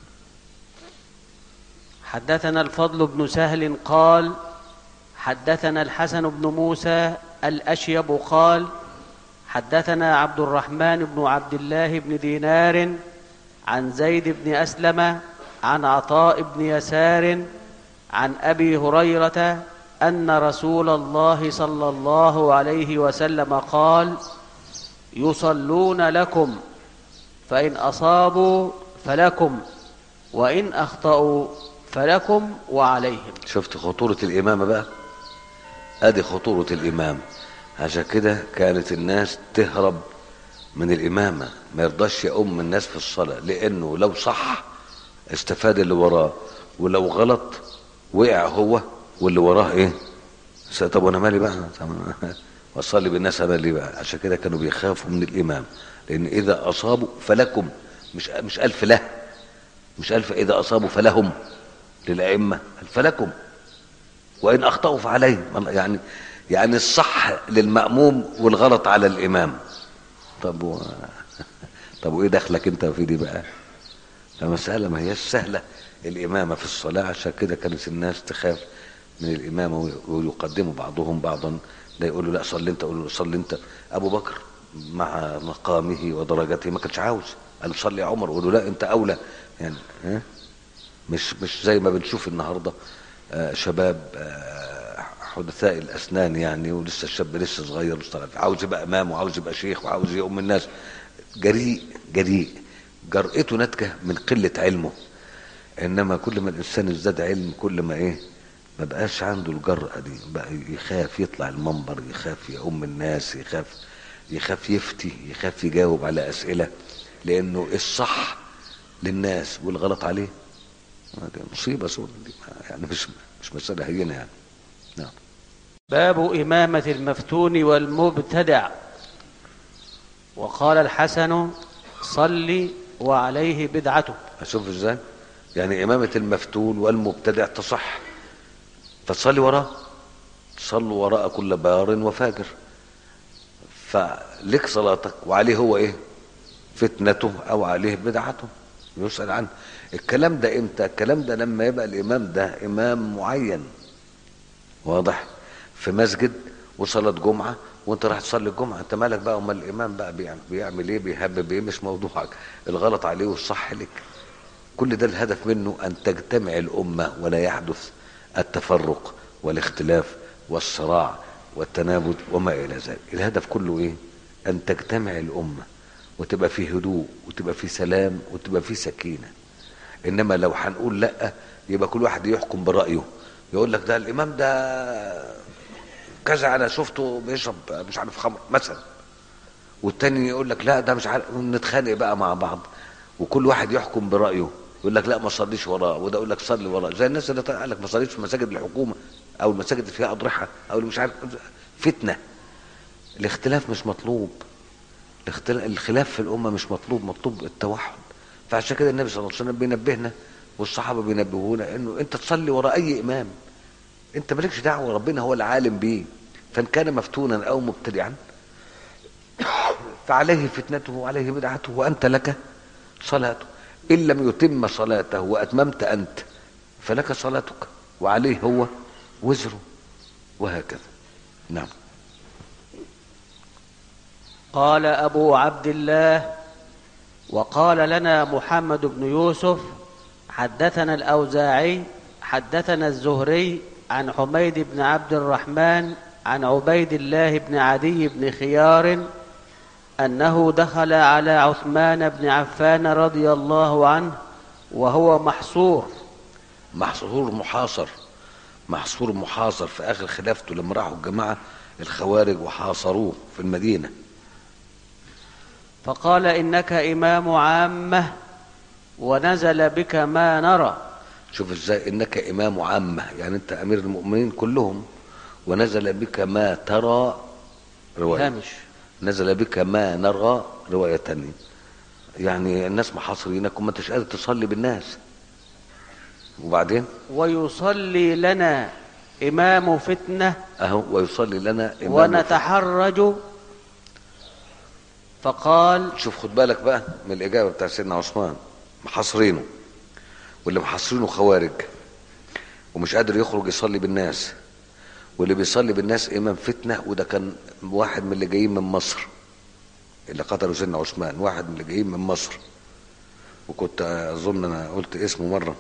حدثنا الفضل بن سهل قال حدثنا الحسن بن موسى الأشيب قال حدثنا عبد الرحمن بن عبد الله بن دينار عن زيد بن أسلم عن عطاء بن يسار عن أبي هريرة أن رسول الله صلى الله عليه وسلم قال يصلون لكم فإن أصابوا فلكم وإن أخطأوا فلكم وعليهم
شفت خطورة الإمامة بقى أدي خطورة الإمام عشان كده كانت الناس تهرب من الإمامة ما يرضاش يؤم الناس في الصلاة لأنه لو صح استفاد اللي وراه ولو غلط وقع هو واللي وراه ايه س- طب وانا مالي بقى طب أنا- واصلي بالناس انا ليه بقى عشان كده كانوا بيخافوا من الامام لان اذا اصابوا فلكم مش مش الف له مش الف اذا اصابوا فلهم للائمه فلكم وان اخطاوا فعليهم يعني يعني الصح للماموم والغلط على الامام طب و... طب وايه دخلك انت في دي بقى فمسألة ما هيش سهلة الإمامة في الصلاة عشان كده كانت الناس تخاف من الإمامة وي- ويقدموا بعضهم بعضا ده يقول له لا صلي أنت يقول له صلي أنت أبو بكر مع مقامه ودرجته ما كانش عاوز قال صلي يا عمر يقول له لا أنت أولى يعني ها مش مش زي ما بنشوف النهارده آه، شباب آه، حدثاء الاسنان يعني ولسه الشاب لسه صغير لسه طالع. عاوز يبقى امام وعاوز يبقى شيخ وعاوز يؤم الناس جريء جريء جرأته ناتجه من قله علمه انما كل ما الانسان ازداد علم كل ما ايه ما بقاش عنده الجرأة دي بقى يخاف يطلع المنبر يخاف يؤم الناس يخاف يخاف يفتي يخاف يجاوب على أسئلة لأنه الصح للناس والغلط عليه دي مصيبة سودة دي يعني مش مش مسألة هينة يعني نعم
باب إمامة المفتون والمبتدع وقال الحسن صل وعليه بدعته
أشوف ازاي يعني إمامة المفتون والمبتدع تصح فتصلي وراه صلوا وراء كل بار وفاجر فلك صلاتك وعليه هو ايه فتنته او عليه بدعته يسأل عنه الكلام ده امتى الكلام ده لما يبقى الامام ده امام معين واضح في مسجد وصلاة جمعة وانت راح تصلي الجمعة انت مالك بقى امال الامام بقى بيعمل, بيعمل ايه بيهبب ايه مش موضوعك الغلط عليه والصح لك كل ده الهدف منه ان تجتمع الامة ولا يحدث التفرق والاختلاف والصراع والتنابذ وما الى ذلك الهدف كله ايه ان تجتمع الامه وتبقى في هدوء وتبقى في سلام وتبقى في سكينه انما لو هنقول لا يبقى كل واحد يحكم برايه يقول لك ده الامام ده كذا انا شفته بيشرب مش عارف خمر مثلا والتاني يقول لك لا ده مش عارف نتخانق بقى مع بعض وكل واحد يحكم برايه يقول لك لا ما صليش وراه وده يقول لك صلي وراه زي الناس اللي قال لك ما صليش في مساجد الحكومه او المساجد اللي فيها اضرحه او اللي مش عارف فتنه الاختلاف مش مطلوب الاختلاف الخلاف في الامه مش مطلوب مطلوب التوحد فعشان كده النبي صلى الله عليه وسلم بينبهنا والصحابه بينبهونا انه انت تصلي ورا اي امام انت مالكش دعوه ربنا هو العالم بيه فان كان مفتونا او مبتدعا فعليه فتنته وعليه بدعته وانت لك صلاته إن لم يتم صلاته وأتممت أنت فلك صلاتك وعليه هو وزره وهكذا نعم
قال أبو عبد الله وقال لنا محمد بن يوسف حدثنا الأوزاعي حدثنا الزهري عن حميد بن عبد الرحمن عن عبيد الله بن عدي بن خيار انه دخل على عثمان بن عفان رضي الله عنه وهو محصور
محصور محاصر محصور محاصر في اخر خلافته لما راحوا الجماعه الخوارج وحاصروه في المدينه
فقال انك امام عامه ونزل بك ما نرى
شوف ازاي انك امام عامه يعني انت امير المؤمنين كلهم ونزل بك ما ترى روايه
هامش
نزل بك ما نرى رواية تانية يعني الناس محاصرينك وما انتش قادر تصلي بالناس وبعدين
ويصلي لنا إمام فتنة
اهو ويصلي لنا إمام
ونتحرج فقال
شوف خد بالك بقى من الإجابة بتاع سيدنا عثمان محاصرينه واللي محاصرينه خوارج ومش قادر يخرج يصلي بالناس واللي بيصلي بالناس إمام فتنة وده كان واحد من اللي جايين من مصر اللي قتلوا سيدنا عثمان واحد من اللي جايين من مصر وكنت أظن أنا قلت اسمه مرة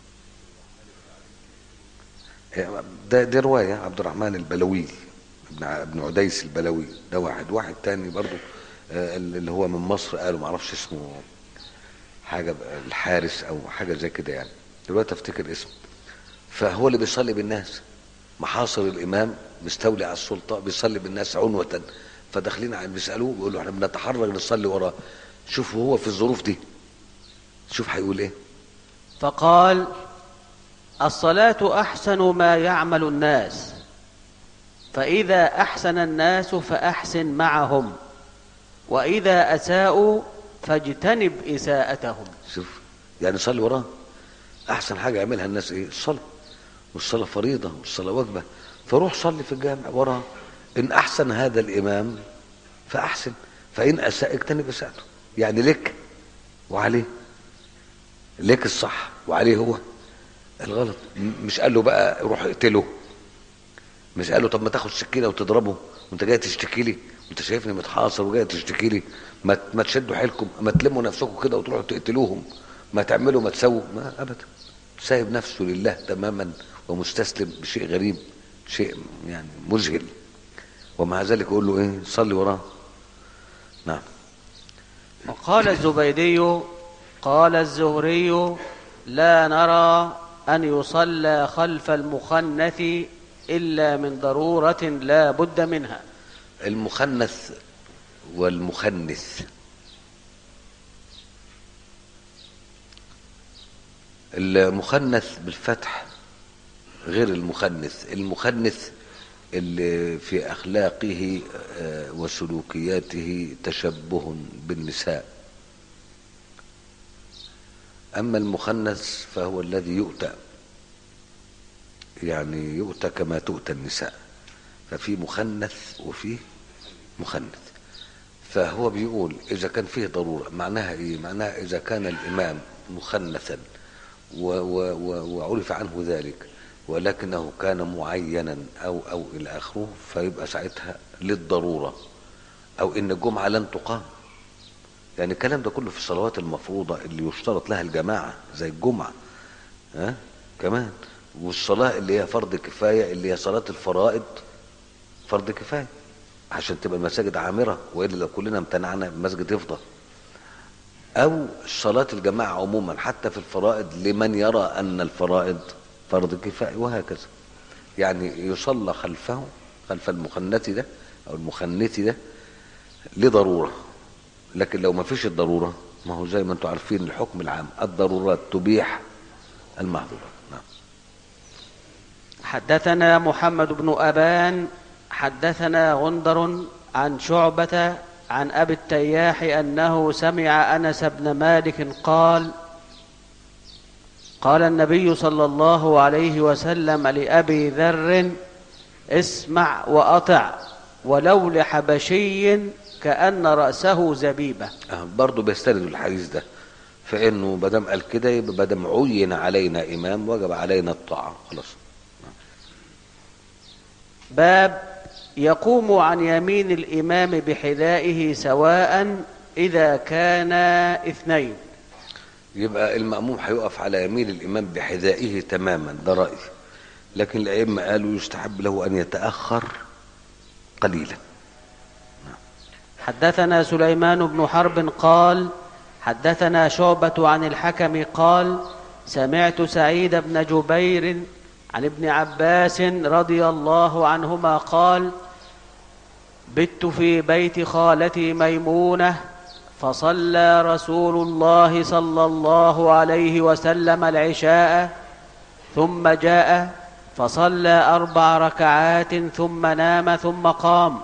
ده دي رواية عبد الرحمن البلوي ابن ابن عديس البلوي ده واحد واحد تاني برضو آه، اللي هو من مصر قالوا معرفش اسمه حاجة الحارس أو حاجة زي كده يعني دلوقتي أفتكر اسمه فهو اللي بيصلي بالناس محاصر الإمام مستولي على السلطة بيصلي بالناس عنوة فداخلين عم بيسألوه بيقولوا احنا بنتحرج نصلي وراه شوفوا هو في الظروف دي شوف هيقول ايه
فقال الصلاة أحسن ما يعمل الناس فإذا أحسن الناس فأحسن معهم وإذا أساءوا فاجتنب إساءتهم
شوف يعني صلي وراه احسن حاجه يعملها الناس ايه الصلاه والصلاه فريضه والصلاه واجبه فروح صلي في الجامع وراه ان احسن هذا الامام فاحسن فان اساء اجتنب اساءته يعني لك وعليه لك الصح وعليه هو الغلط م- مش قال له بقى روح اقتله مش قال له طب ما تاخد سكينه وتضربه وانت جاي تشتكي لي وانت شايفني متحاصر وجاي تشتكي لي ما ت- ما تشدوا حيلكم ما تلموا نفسكم كده وتروحوا تقتلوهم ما تعملوا ما تسووا ما ابدا سايب نفسه لله تماما ومستسلم بشيء غريب شيء يعني مذهل ومع ذلك يقول له ايه صلي وراه نعم
وقال الزبيدي قال الزهري لا نرى أن يصلى خلف المخنث إلا من ضرورة لا بد منها
المخنث والمخنث المخنث بالفتح غير المخنث المخنث اللي في أخلاقه آه، وسلوكياته تشبه بالنساء أما المخنث فهو الذي يؤتى يعني يؤتى كما تؤتى النساء ففي مخنث وفي مخنث فهو بيقول إذا كان فيه ضرورة معناها إيه معناها إذا كان الإمام مخنثا و و و وعرف عنه ذلك ولكنه كان معينا أو أو إلى آخره فيبقى ساعتها للضرورة أو إن الجمعة لن تقام يعني الكلام ده كله في الصلوات المفروضة اللي يشترط لها الجماعة زي الجمعة ها كمان والصلاة اللي هي فرض كفاية اللي هي صلاة الفرائض فرض كفاية عشان تبقى المساجد عامرة وإلا لو كلنا امتنعنا المسجد يفضل أو صلاة الجماعة عموما حتى في الفرائض لمن يرى أن الفرائض فرض كفاية وهكذا يعني يصلى خلفه خلف المخنث ده أو المخنث ده لضرورة لكن لو ما فيش الضرورة ما هو زي ما انتم عارفين الحكم العام الضرورات تبيح المحظورات نعم
حدثنا محمد بن أبان حدثنا غندر عن شعبة عن أبي التياح أنه سمع أنس بن مالك قال قال النبي صلى الله عليه وسلم لأبي ذر اسمع وأطع ولو لحبشي كأن رأسه زبيبة
آه، برضه بيستند الحديث ده فانه ما دام قال كده يبقى ما دام عين علينا امام وجب علينا الطاعه خلاص
باب يقوم عن يمين الإمام بحذائه سواء إذا كان اثنين
يبقى المأموم هيقف على يمين الإمام بحذائه تماما ده رأيي لكن الأئمة قالوا يستحب له أن يتأخر قليلا
حدثنا سليمان بن حرب قال حدثنا شعبة عن الحكم قال سمعت سعيد بن جبير عن ابن عباس رضي الله عنهما قال بت في بيت خالتي ميمونة فصلى رسول الله صلى الله عليه وسلم العشاء ثم جاء فصلى أربع ركعات ثم نام ثم قام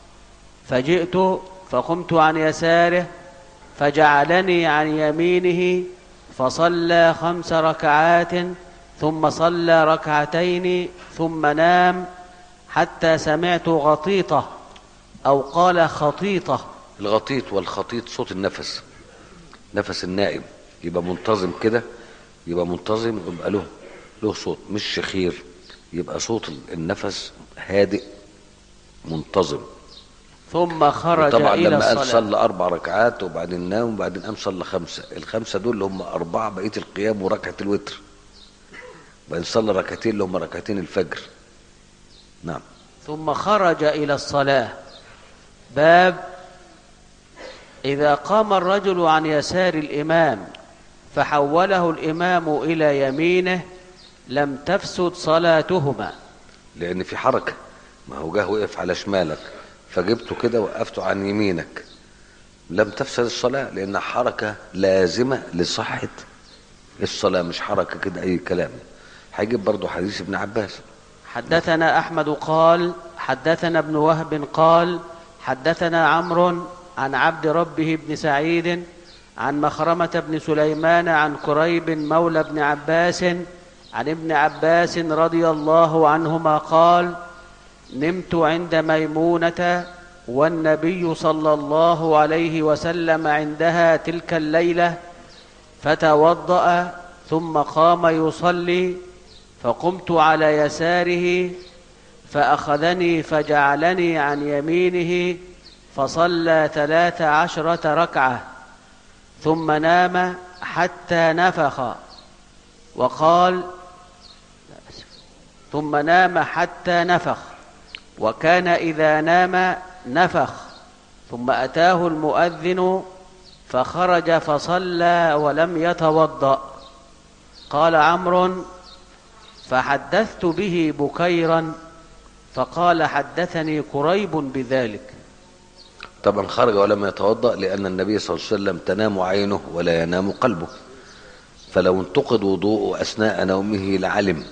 فجئت فقمت عن يساره فجعلني عن يمينه فصلى خمس ركعات ثم صلى ركعتين ثم نام حتى سمعت غطيطه او قال خطيطه
الغطيط والخطيط صوت النفس نفس النائم يبقى منتظم كده يبقى منتظم يبقى له له صوت مش شخير يبقى صوت النفس هادئ منتظم
ثم خرج
طبعا
الى
لما قال
الصلاه
صلى اربع ركعات وبعدين نام وبعدين قام صلى خمسه الخمسه دول اللي هم اربعه بقيه القيام وركعه الوتر بعدين صلى ركعتين اللي هم ركعتين الفجر نعم
ثم خرج الى الصلاه باب اذا قام الرجل عن يسار الامام فحوله الامام الى يمينه لم تفسد صلاتهما
لان في حركه ما هو جه وقف على شمالك فجبته كده وقفته عن يمينك لم تفسد الصلاه لانها حركه لازمه لصحه الصلاه مش حركه كده اي كلام هيجيب برضه حديث ابن عباس
حدثنا احمد قال حدثنا ابن وهب قال حدثنا عمرو عن عبد ربه بن سعيد عن مخرمه بن سليمان عن كريب مولى بن عباس عن ابن عباس رضي الله عنهما قال نمت عند ميمونه والنبي صلى الله عليه وسلم عندها تلك الليله فتوضا ثم قام يصلي فقمت على يساره فأخذني فجعلني عن يمينه فصلى ثلاث عشرة ركعة ثم نام حتى نفخ وقال ثم نام حتى نفخ وكان إذا نام نفخ ثم أتاه المؤذن فخرج فصلى ولم يتوضأ قال عمرو فحدثت به بكيرا فقال حدثني قريب بذلك
طبعا خرج ولم يتوضأ لأن النبي صلى الله عليه وسلم تنام عينه ولا ينام قلبه فلو انتقد وضوءه أثناء نومه لعلم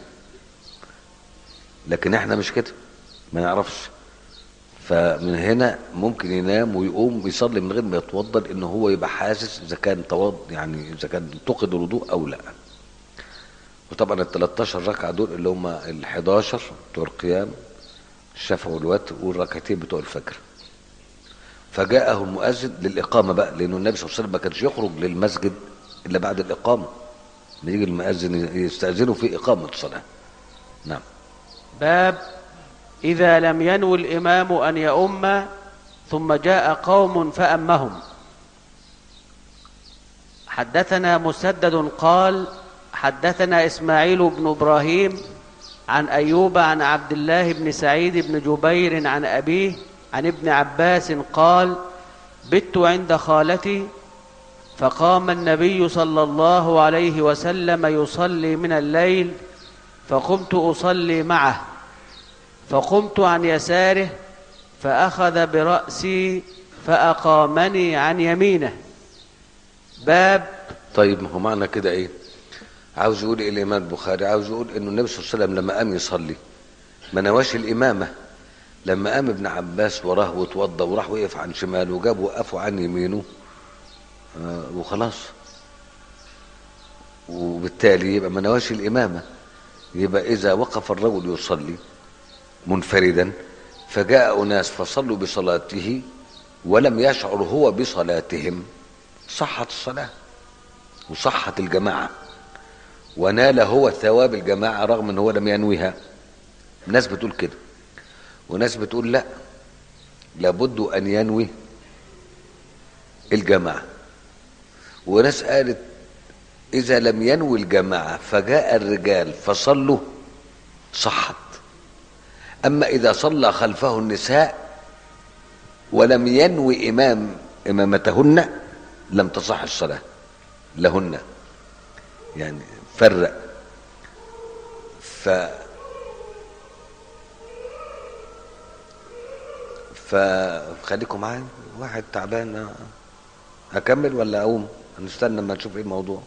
لكن احنا مش كده ما نعرفش فمن هنا ممكن ينام ويقوم يصلي من غير ما يتوضا لان هو يبقى حاسس اذا كان توض يعني اذا كان انتقد الوضوء او لا وطبعا ال 13 ركعه دول اللي هم ال 11 بتوع القيام الشفع والوتر والركعتين بتوع الفجر فجاءه المؤذن للاقامه بقى لانه النبي صلى الله عليه وسلم ما كانش يخرج للمسجد الا بعد الاقامه يجي المؤذن يستاذنه في اقامه الصلاه نعم
باب إذا لم ينو الإمام أن يؤم ثم جاء قوم فأمهم حدثنا مسدد قال حدثنا إسماعيل بن إبراهيم عن أيوب عن عبد الله بن سعيد بن جبير عن أبيه عن ابن عباس قال بت عند خالتي فقام النبي صلى الله عليه وسلم يصلي من الليل فقمت أصلي معه فقمت عن يساره فأخذ برأسي فأقامني عن يمينه باب
طيب ما هو معنى كده ايه عاوز يقول ايه الامام البخاري عاوز يقول انه النبي صلى الله عليه وسلم لما قام يصلي ما نواش الامامه لما قام ابن عباس وراه واتوضى وراح وقف عن شماله وجاب وقفوا عن يمينه آه وخلاص وبالتالي يبقى ما نواش الامامه يبقى اذا وقف الرجل يصلي منفردا فجاء أناس فصلوا بصلاته ولم يشعر هو بصلاتهم صحت الصلاة وصحت الجماعة ونال هو ثواب الجماعة رغم أنه هو لم ينويها ناس بتقول كده وناس بتقول لا لابد أن ينوي الجماعة وناس قالت إذا لم ينوي الجماعة فجاء الرجال فصلوا صحت أما إذا صلى خلفه النساء ولم ينوي إمام إمامتهن لم تصح الصلاة لهن يعني فرق ف فخليكم معايا واحد تعبان هكمل ولا اقوم هنستنى لما نشوف ايه الموضوع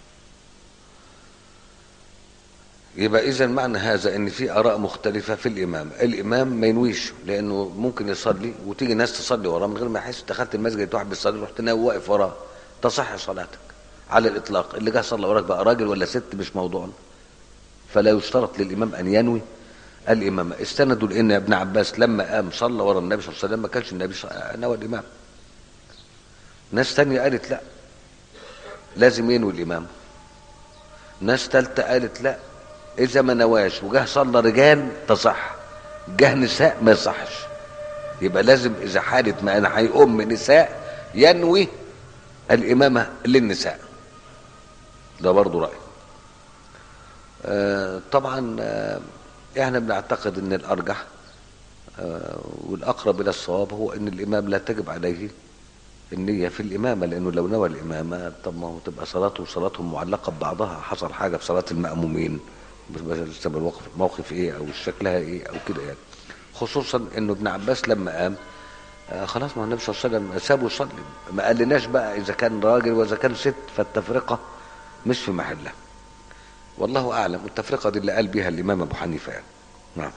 يبقى اذا معنى هذا ان في اراء مختلفه في الامام الامام ما ينويش لانه ممكن يصلي وتيجي ناس تصلي وراه من غير ما يحس دخلت المسجد واحد بيصلي رحت ناوي واقف وراه تصح صلاتك على الاطلاق اللي جه صلى وراك بقى راجل ولا ست مش موضوعنا فلا يشترط للامام ان ينوي الامامه استندوا لان ابن عباس لما قام صلى ورا النبي صلى الله عليه وسلم ما كانش النبي نوى الامام ناس تانية قالت لا لازم ينوي الامام ناس تالتة قالت لا اذا ما نواش وجه صلى رجال تصح جه نساء ما يصحش يبقى لازم اذا حاله ما انا هيؤم نساء ينوي الامامه للنساء ده برضه راي آه طبعا آه احنا بنعتقد ان الارجح آه والاقرب الى الصواب هو ان الامام لا تجب عليه النية في الإمامة لأنه لو نوى الإمامة طب ما هو تبقى صلاته وصلاتهم معلقة ببعضها حصل حاجة في صلاة المأمومين لسه الموقف موقف ايه او شكلها ايه او كده يعني خصوصا انه ابن عباس لما قام آه خلاص ما هو النبي صلى الله عليه وسلم سابه يصلي ما قالناش بقى اذا كان راجل واذا كان ست فالتفرقه مش في محلها والله اعلم التفرقه دي اللي قال بها الامام ابو حنيفه يعني نعم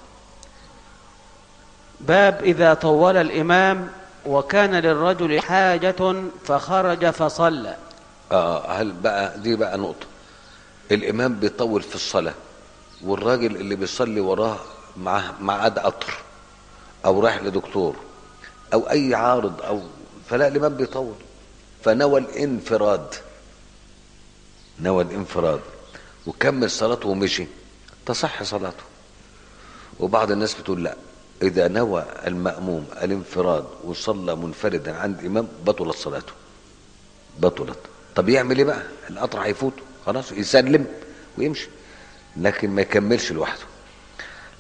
باب اذا طول الامام وكان للرجل حاجه فخرج فصلى
اه هل بقى دي بقى نقطه الامام بيطول في الصلاه والراجل اللي بيصلي وراه معاه معاد قطر او رايح لدكتور او اي عارض او فلا الامام بيطول فنوى الانفراد نوى الانفراد وكمل صلاته ومشي تصح صلاته وبعض الناس بتقول لا اذا نوى الماموم الانفراد وصلى منفردا عند امام بطلت صلاته بطلت طب يعمل ايه بقى القطر هيفوته خلاص يسلم ويمشي لكن ما يكملش لوحده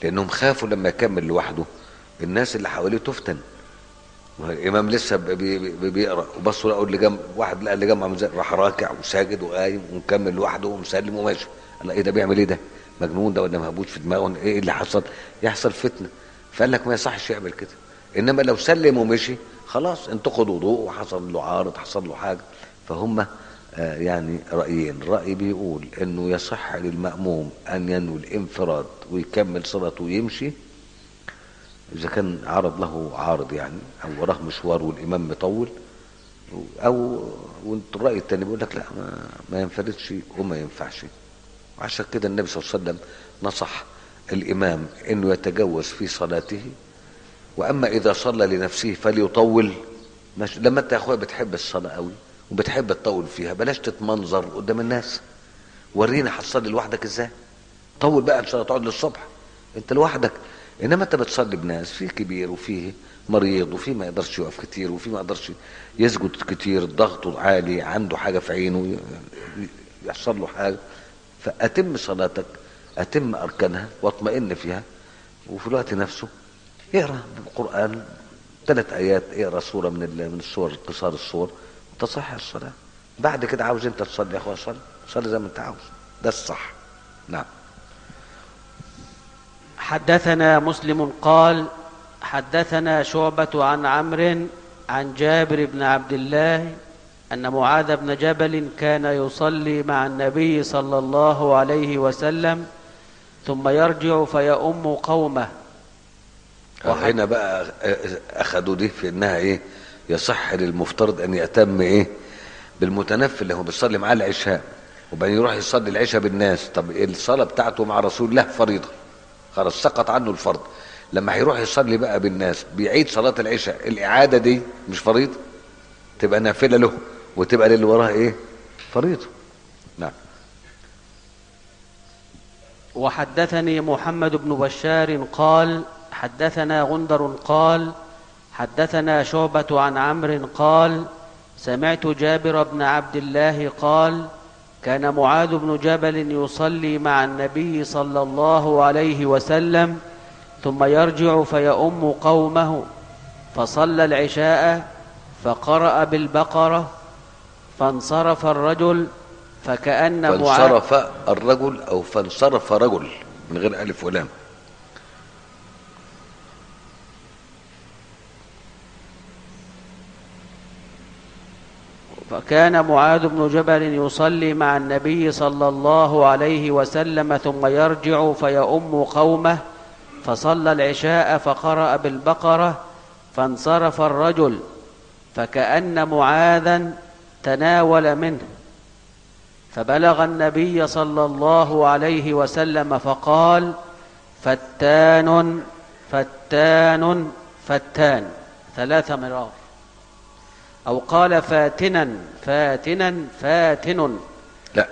لانهم خافوا لما يكمل لوحده الناس اللي حواليه تفتن الامام لسه بي بي بيقرا وبصوا لقوا اللي جنب واحد لقى اللي جنبه عامل زي- راح راكع وساجد وقايم ومكمل لوحده ومسلم وماشي قال ايه ده بيعمل ايه ده مجنون ده ولا مهبوط في دماغه ايه اللي حصل يحصل فتنه فقال لك ما يصحش يعمل كده انما لو سلم ومشي خلاص انتقد وضوء وحصل له عارض حصل له حاجه فهم آه يعني رايين راي بيقول انه يصح للماموم ان ينوي الانفراد ويكمل صلاته ويمشي اذا كان عرض له عارض يعني او وراه مشوار والامام مطول او وانت الراي التاني بيقول لك لا ما, ما ينفردش وما ينفعش وعشان كده النبي صلى الله عليه وسلم نصح الامام انه يتجوز في صلاته واما اذا صلى لنفسه فليطول مش لما انت يا اخويا بتحب الصلاه قوي وبتحب تطول فيها بلاش تتمنظر قدام الناس ورينا هتصلي لوحدك ازاي طول بقى ان شاء الله تقعد للصبح انت لوحدك انما انت بتصلي بناس في كبير وفيه مريض وفي ما يقدرش يقف كتير وفي ما يقدرش يسجد كتير ضغطه عالي عنده حاجه في عينه ي- يحصل له حاجه فاتم صلاتك اتم اركانها واطمئن فيها وفي الوقت نفسه اقرا القران ثلاث ايات اقرا سوره من ال- من السور قصار السور تصح الصلاه بعد كده عاوز انت تصلي يا اخويا صلي صلي زي ما انت عاوز ده الصح نعم
حدثنا مسلم قال حدثنا شعبة عن عمرو عن جابر بن عبد الله أن معاذ بن جبل كان يصلي مع النبي صلى الله عليه وسلم ثم يرجع فيؤم قومه وحد-
هنا بقى اخدوا دي في انها ايه يصح للمفترض ان يهتم ايه بالمتنفل اللي هو بيصلي معاه العشاء وبعدين يروح يصلي العشاء بالناس طب الصلاه بتاعته مع رسول الله فريضه خلاص سقط عنه الفرض لما هيروح يصلي بقى بالناس بيعيد صلاه العشاء الاعاده دي مش فريضه تبقى نافله له وتبقى للي وراها ايه فريضه نعم
وحدثني محمد بن بشار قال حدثنا غندر قال حدثنا شعبة عن عمرو قال سمعت جابر بن عبد الله قال كان معاذ بن جبل يصلي مع النبي صلى الله عليه وسلم ثم يرجع فيؤم قومه فصلى العشاء فقرأ بالبقرة فانصرف الرجل فكأن معاذ
فانصرف الرجل او فانصرف رجل من غير الف ولام
فكان معاذ بن جبل يصلي مع النبي صلى الله عليه وسلم ثم يرجع فيؤم قومه فصلى العشاء فقرأ بالبقرة فانصرف الرجل فكأن معاذا تناول منه فبلغ النبي صلى الله عليه وسلم فقال فتان فتان فتان ثلاث مرار أو قال فاتنا فاتنا فاتن
لا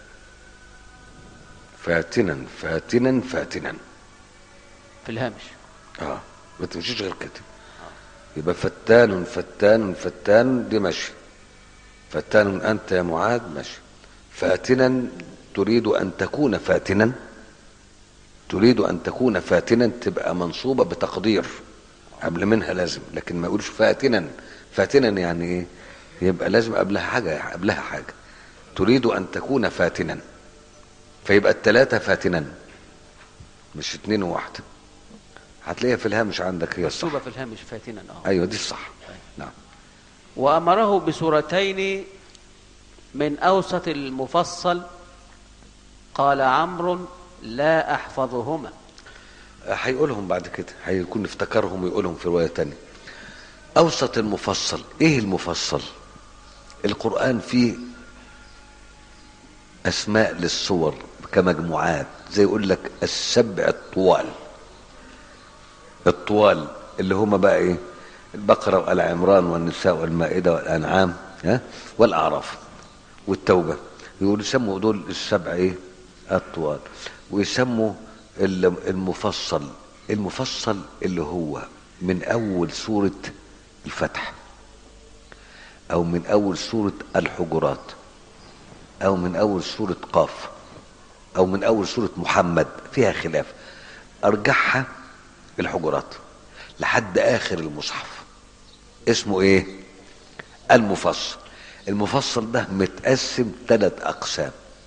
فاتنا فاتنا فاتنا
في الهامش
اه ما تمشيش غير كده يبقى فتان فتان فتان دي ماشي فتان انت يا معاذ ماشي فاتنا تريد ان تكون فاتنا تريد ان تكون فاتنا تبقى منصوبه بتقدير قبل منها لازم لكن ما يقولش فاتنا فاتنا يعني ايه يبقى لازم قبلها حاجه قبلها حاجه تريد ان تكون فاتنا فيبقى الثلاثه فاتنا مش اتنين وواحده هتلاقيها في الهامش عندك هي الصح
مكتوبة في الهامش فاتنا اه
ايوه دي الصح نعم
وأمره بسورتين من أوسط المفصل قال عمرو لا أحفظهما
هيقولهم بعد كده هيكون افتكرهم ويقولهم في روايه تانية اوسط المفصل ايه المفصل القران فيه اسماء للصور كمجموعات زي يقول لك السبع الطوال الطوال اللي هما بقى ايه البقره وال عمران والنساء والمائده والانعام ها والاعراف والتوبه يقولوا يسموا دول السبع ايه الطوال ويسموا ال- المفصل المفصل اللي هو من اول سوره الفتح او من اول سوره الحجرات او من اول سوره قاف او من اول سوره محمد فيها خلاف ارجحها الحجرات لحد اخر المصحف اسمه ايه المفصل المفصل ده متقسم ثلاث اقسام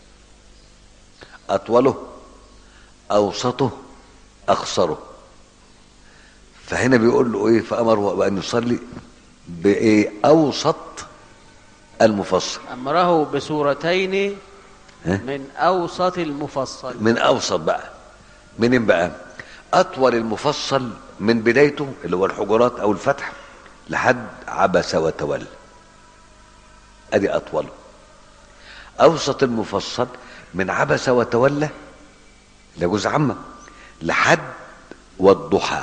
اطوله اوسطه اقصره فهنا بيقول له ايه فامره بان يصلي بايه اوسط المفصل
أمره بسورتين
ها؟
من أوسط المفصل
من اوسط بقى منين بقى اطول المفصل من بدايته اللي هو الحجرات او الفتح لحد عبس وتولى ادي اطوله اوسط المفصل من عبس وتولى ده جزء عامه لحد والضحى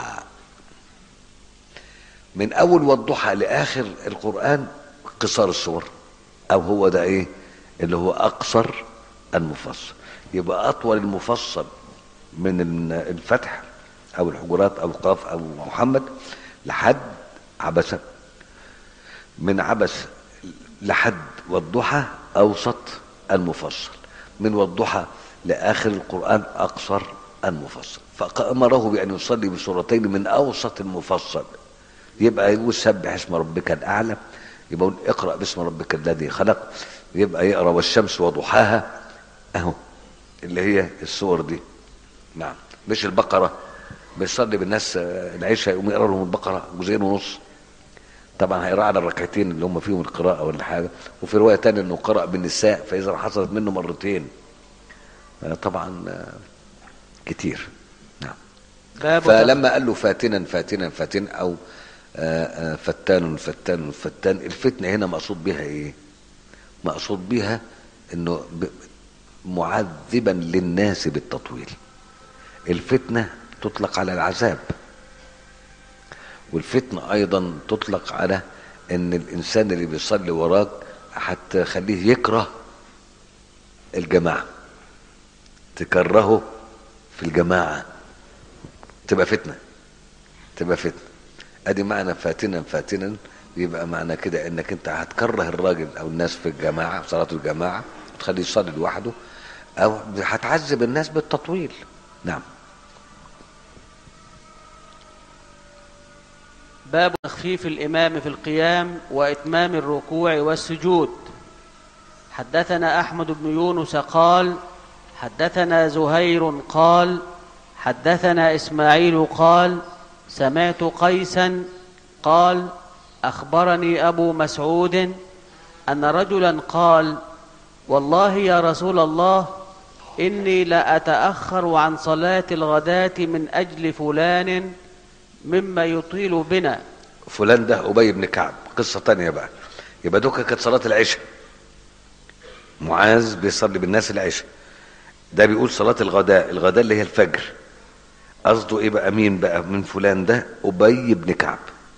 من اول والضحى لاخر القران قصار السور او هو ده ايه اللي هو اقصر المفصل يبقى اطول المفصل من ال- الفتح او الحجرات او القاف او محمد لحد عبس من عبس لحد والضحى اوسط المفصل من والضحى لاخر القران اقصر المفصل فامره بان يصلي بسورتين من اوسط المفصل يبقى يقول سبح اسم ربك الاعلى يبقى يقول اقرا باسم ربك الذي خلق يبقى يقرا والشمس وضحاها اهو اللي هي السور دي نعم مش البقره بيصلي بالناس آه، العشاء يقوم يقرا لهم البقره جزئين ونص طبعا هيقرا على الركعتين اللي هم فيهم القراءه ولا حاجه وفي روايه تانية انه قرا بالنساء فاذا حصلت منه مرتين آه، طبعا آه، كتير نعم
باب
فلما قال له فاتنا فاتنا فاتن او آه، آه، فتان فتان فتان الفتنه هنا مقصود بها ايه مقصود بها انه ب- معذبا للناس بالتطويل الفتنه تطلق على العذاب والفتنه ايضا تطلق على ان الانسان اللي بيصلي وراك هتخليه يكره الجماعه تكرهه في الجماعه تبقى فتنه تبقى فتنه ادي معنى فاتنا فاتنا يبقى معنى كده انك انت هتكره الراجل او الناس في الجماعه في صلاه الجماعه وتخليه يصلي لوحده او هتعذب الناس بالتطويل نعم
باب تخفيف الإمام في القيام وإتمام الركوع والسجود حدثنا أحمد بن يونس قال حدثنا زهير قال حدثنا إسماعيل قال سمعت قيسا قال أخبرني أبو مسعود أن رجلا قال والله يا رسول الله إني لأتأخر عن صلاة الغداة من أجل فلان مما يطيل بنا
فلان ده ابي بن كعب قصه تانية بقى يبقى دوكا كانت صلاه العشاء معاذ بيصلي بالناس العشاء ده بيقول صلاه الغداء الغداء اللي هي الفجر قصده ايه بقى مين بقى من فلان ده ابي بن كعب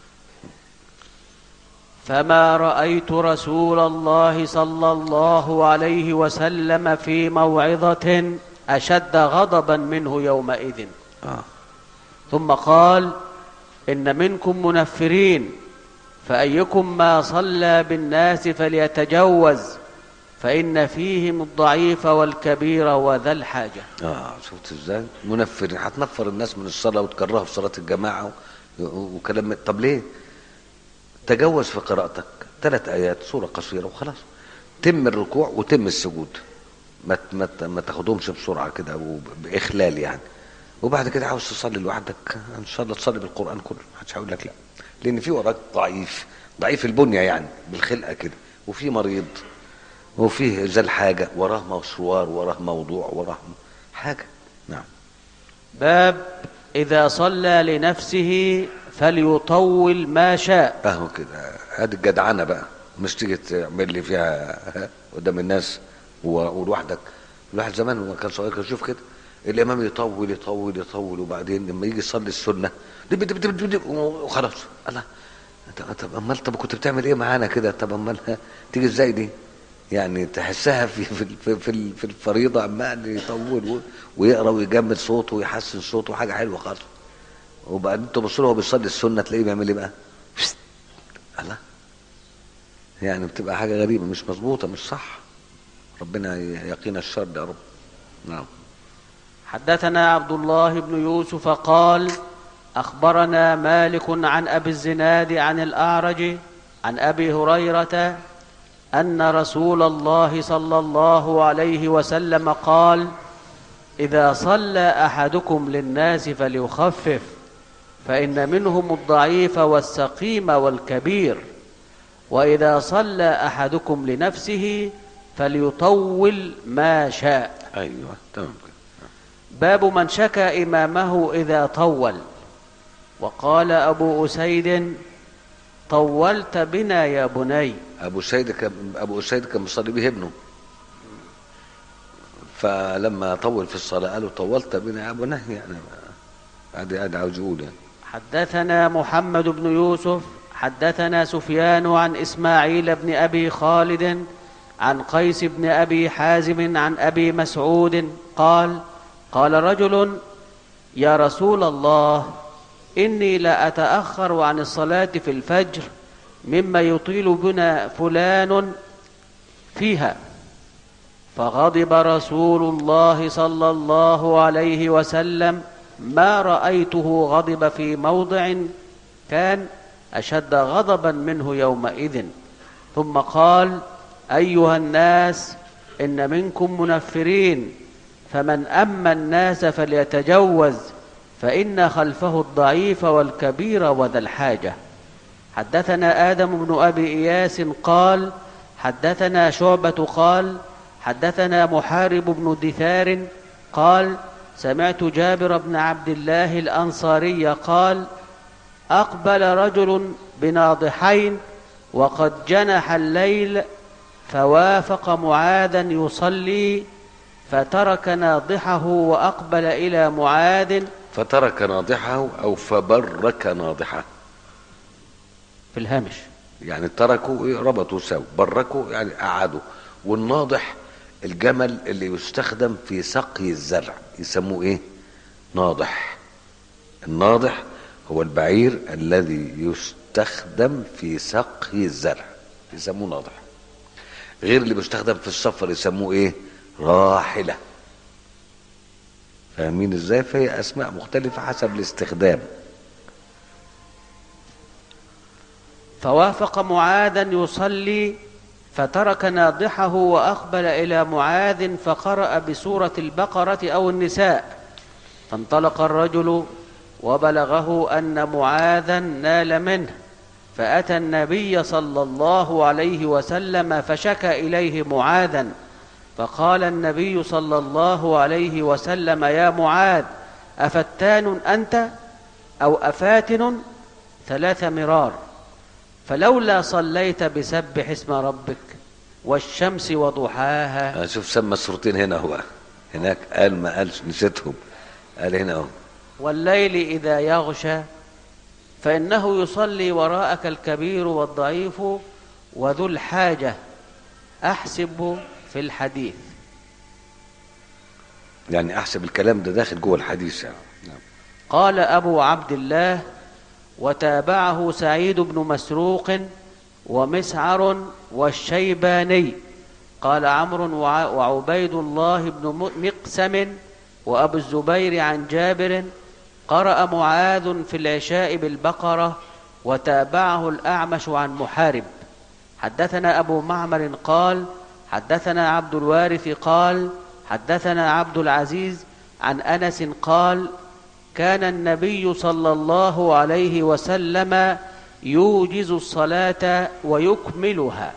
فما رأيت رسول الله صلى الله عليه وسلم في موعظة أشد غضبا منه يومئذ
اه
ثم قال إن منكم منفرين فأيكم ما صلى بالناس فليتجوز فإن فيهم الضعيف والكبير وذا الحاجة
اه شفت ازاي منفرين هتنفر الناس من الصلاه وتكرهها في صلاه الجماعه و- وكلام من- طب ليه تجوز في قراءتك ثلاث ايات سوره قصيره وخلاص تم الركوع وتم السجود ما ت- ما ت- ما تاخدهمش بسرعه كده وباخلال يعني وبعد كده عاوز تصلي لوحدك ان شاء الله تصلي بالقران كله محدش هيقول لك لا لان في وراك ضعيف ضعيف البنيه يعني بالخلقه كده وفي مريض وفيه ذا الحاجه وراه مشوار وراه موضوع وراه حاجه نعم
باب إذا صلى لنفسه فليطول ما شاء
اهو كده هذه الجدعنه بقى مش تيجي تعمل لي فيها قدام الناس و- ولوحدك الواحد زمان لما كان صغير كان يشوف كده الامام يطول يطول يطول وبعدين لما يجي يصلي السنه دب دب دب دب دب وخلاص الله طب طب امال طب كنت بتعمل ايه معانا كده طب امال تيجي ازاي دي يعني تحسها في في في, في, في الفريضه عمال يطول و- ويقرا ويجمد صوته ويحسن صوته حاجه حلوه خالص وبعدين تبص له وهو بيصلي السنه تلاقيه بيعمل ايه بقى؟ الله يعني بتبقى حاجه غريبه مش مظبوطه مش صح ربنا يقينا الشر يا رب نعم
حدثنا عبد الله بن يوسف قال اخبرنا مالك عن ابي الزناد عن الاعرج عن ابي هريره ان رسول الله صلى الله عليه وسلم قال اذا صلى احدكم للناس فليخفف فان منهم الضعيف والسقيم والكبير واذا صلى احدكم لنفسه فليطول ما شاء
ايوه تمام كده
باب من شكى إمامه إذا طول وقال أبو أسيد طولت بنا يا بني
ابو سيد كان ابو سيد كان مصلي به ابنه فلما طول في الصلاه قالوا طولت بنا يا ابو نهي يعني هذا هذا عاوز يقول يعني
حدثنا محمد بن يوسف حدثنا سفيان عن إسماعيل بن أبي خالد عن قيس بن أبي حازم عن أبي مسعود قال قال رجل يا رسول الله إني لا أتأخر عن الصلاة في الفجر مما يطيل بنا فلان فيها فغضب رسول الله صلى الله عليه وسلم ما رأيته غضب في موضع كان أشد غضبا منه يومئذ ثم قال أيها الناس إن منكم منفرين فمن أما الناس فليتجوز فإن خلفه الضعيف والكبير وذا الحاجة حدثنا آدم بن أبي إياس قال حدثنا شعبة قال حدثنا محارب بن دثار قال سمعت جابر بن عبد الله الأنصاري قال أقبل رجل بناضحين وقد جنح الليل فوافق معاذا يصلي فترك ناضحه وأقبل إلى معاذ
فترك ناضحه او فبرك ناضحه
في الهامش
يعني تركوا إيه؟ ربطوا سوا بركوا يعني قعدوا والناضح الجمل اللي يستخدم في سقي الزرع يسموه ايه ناضح الناضح هو البعير الذي يستخدم في سقي الزرع يسموه ناضح غير اللي بيستخدم في السفر يسموه ايه راحله فاهمين ازاي فهي اسماء مختلفه حسب الاستخدام
فوافق معاذا يصلي فترك ناضحه وأقبل إلى معاذ فقرأ بسورة البقرة أو النساء فانطلق الرجل وبلغه أن معاذا نال منه فأتى النبي صلى الله عليه وسلم فشكى إليه معاذا فقال النبي صلى الله عليه وسلم يا معاذ أفتان أنت أو أفاتن ثلاث مرار فلولا صليت بسبح اسم ربك والشمس وضحاها
أنا شوف سمى الصورتين هنا هو هناك قال ما قالش نسيتهم قال هنا اهو
والليل إذا يغشى فإنه يصلي وراءك الكبير والضعيف وذو الحاجة أحسب في الحديث
يعني احسب الكلام ده داخل جوه الحديث يعني نعم.
قال أبو عبد الله وتابعه سعيد بن مسروق ومسعر والشيباني قال عمرو وع- وعبيد الله بن م- مقسم وأبو الزبير عن جابر قرأ معاذ في العشاء بالبقرة وتابعه الأعمش عن محارب حدثنا أبو معمر قال حدثنا عبد الوارث قال حدثنا عبد العزيز عن أنس قال كان النبي صلى الله عليه وسلم يوجز الصلاة ويكملها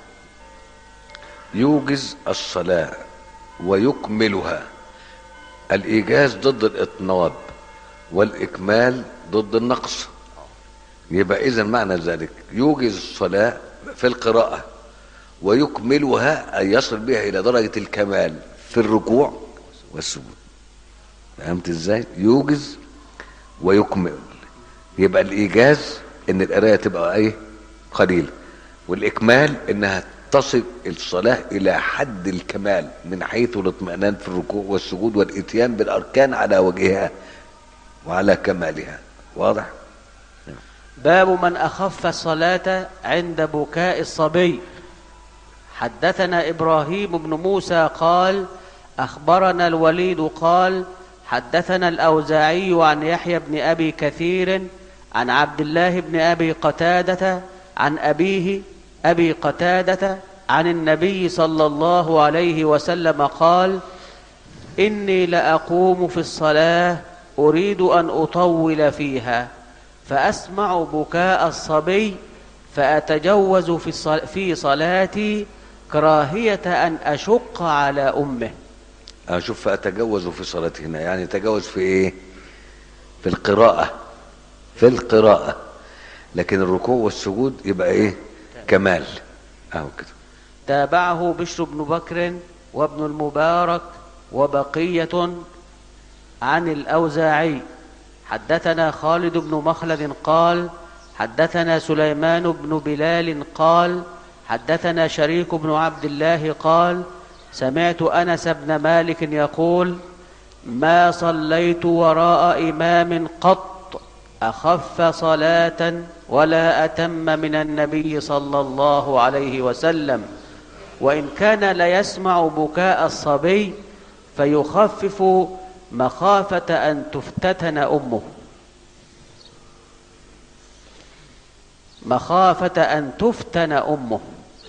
يوجز الصلاة ويكملها الإيجاز ضد الإطناب والإكمال ضد النقص يبقى إذا معنى ذلك يوجز الصلاة في القراءة ويكملها أي يصل بها إلى درجة الكمال في الركوع والسجود فهمت إزاي؟ يوجز ويكمل يبقى الإيجاز إن القراية تبقى إيه؟ قليلة والإكمال إنها تصل الصلاة إلى حد الكمال من حيث الاطمئنان في الركوع والسجود والإتيان بالأركان على وجهها وعلى كمالها واضح؟
باب من أخف الصلاة عند بكاء الصبي حدثنا إبراهيم بن موسى قال أخبرنا الوليد قال حدثنا الأوزاعي عن يحيى بن أبي كثير عن عبد الله بن أبي قتادة عن أبيه أبي قتادة عن النبي صلى الله عليه وسلم قال إني لأقوم في الصلاة أريد أن أطول فيها فأسمع بكاء الصبي فأتجوز في الصل- في صلاتي كراهية أن أشق على أمه
اشوف اتجوز في صلاتي هنا يعني تجوز في ايه في القراءة في القراءة لكن الركوع والسجود يبقى ايه كمال اهو كده
تابعه بشر بن بكر وابن المبارك وبقية عن الأوزاعي حدثنا خالد بن مخلد قال حدثنا سليمان بن بلال قال حدثنا شريك بن عبد الله قال سمعت أنس بن مالك يقول ما صليت وراء إمام قط أخف صلاة ولا أتم من النبي صلى الله عليه وسلم وإن كان ليسمع بكاء الصبي فيخفف مخافة أن تفتتن أمه مخافة أن تفتن أمه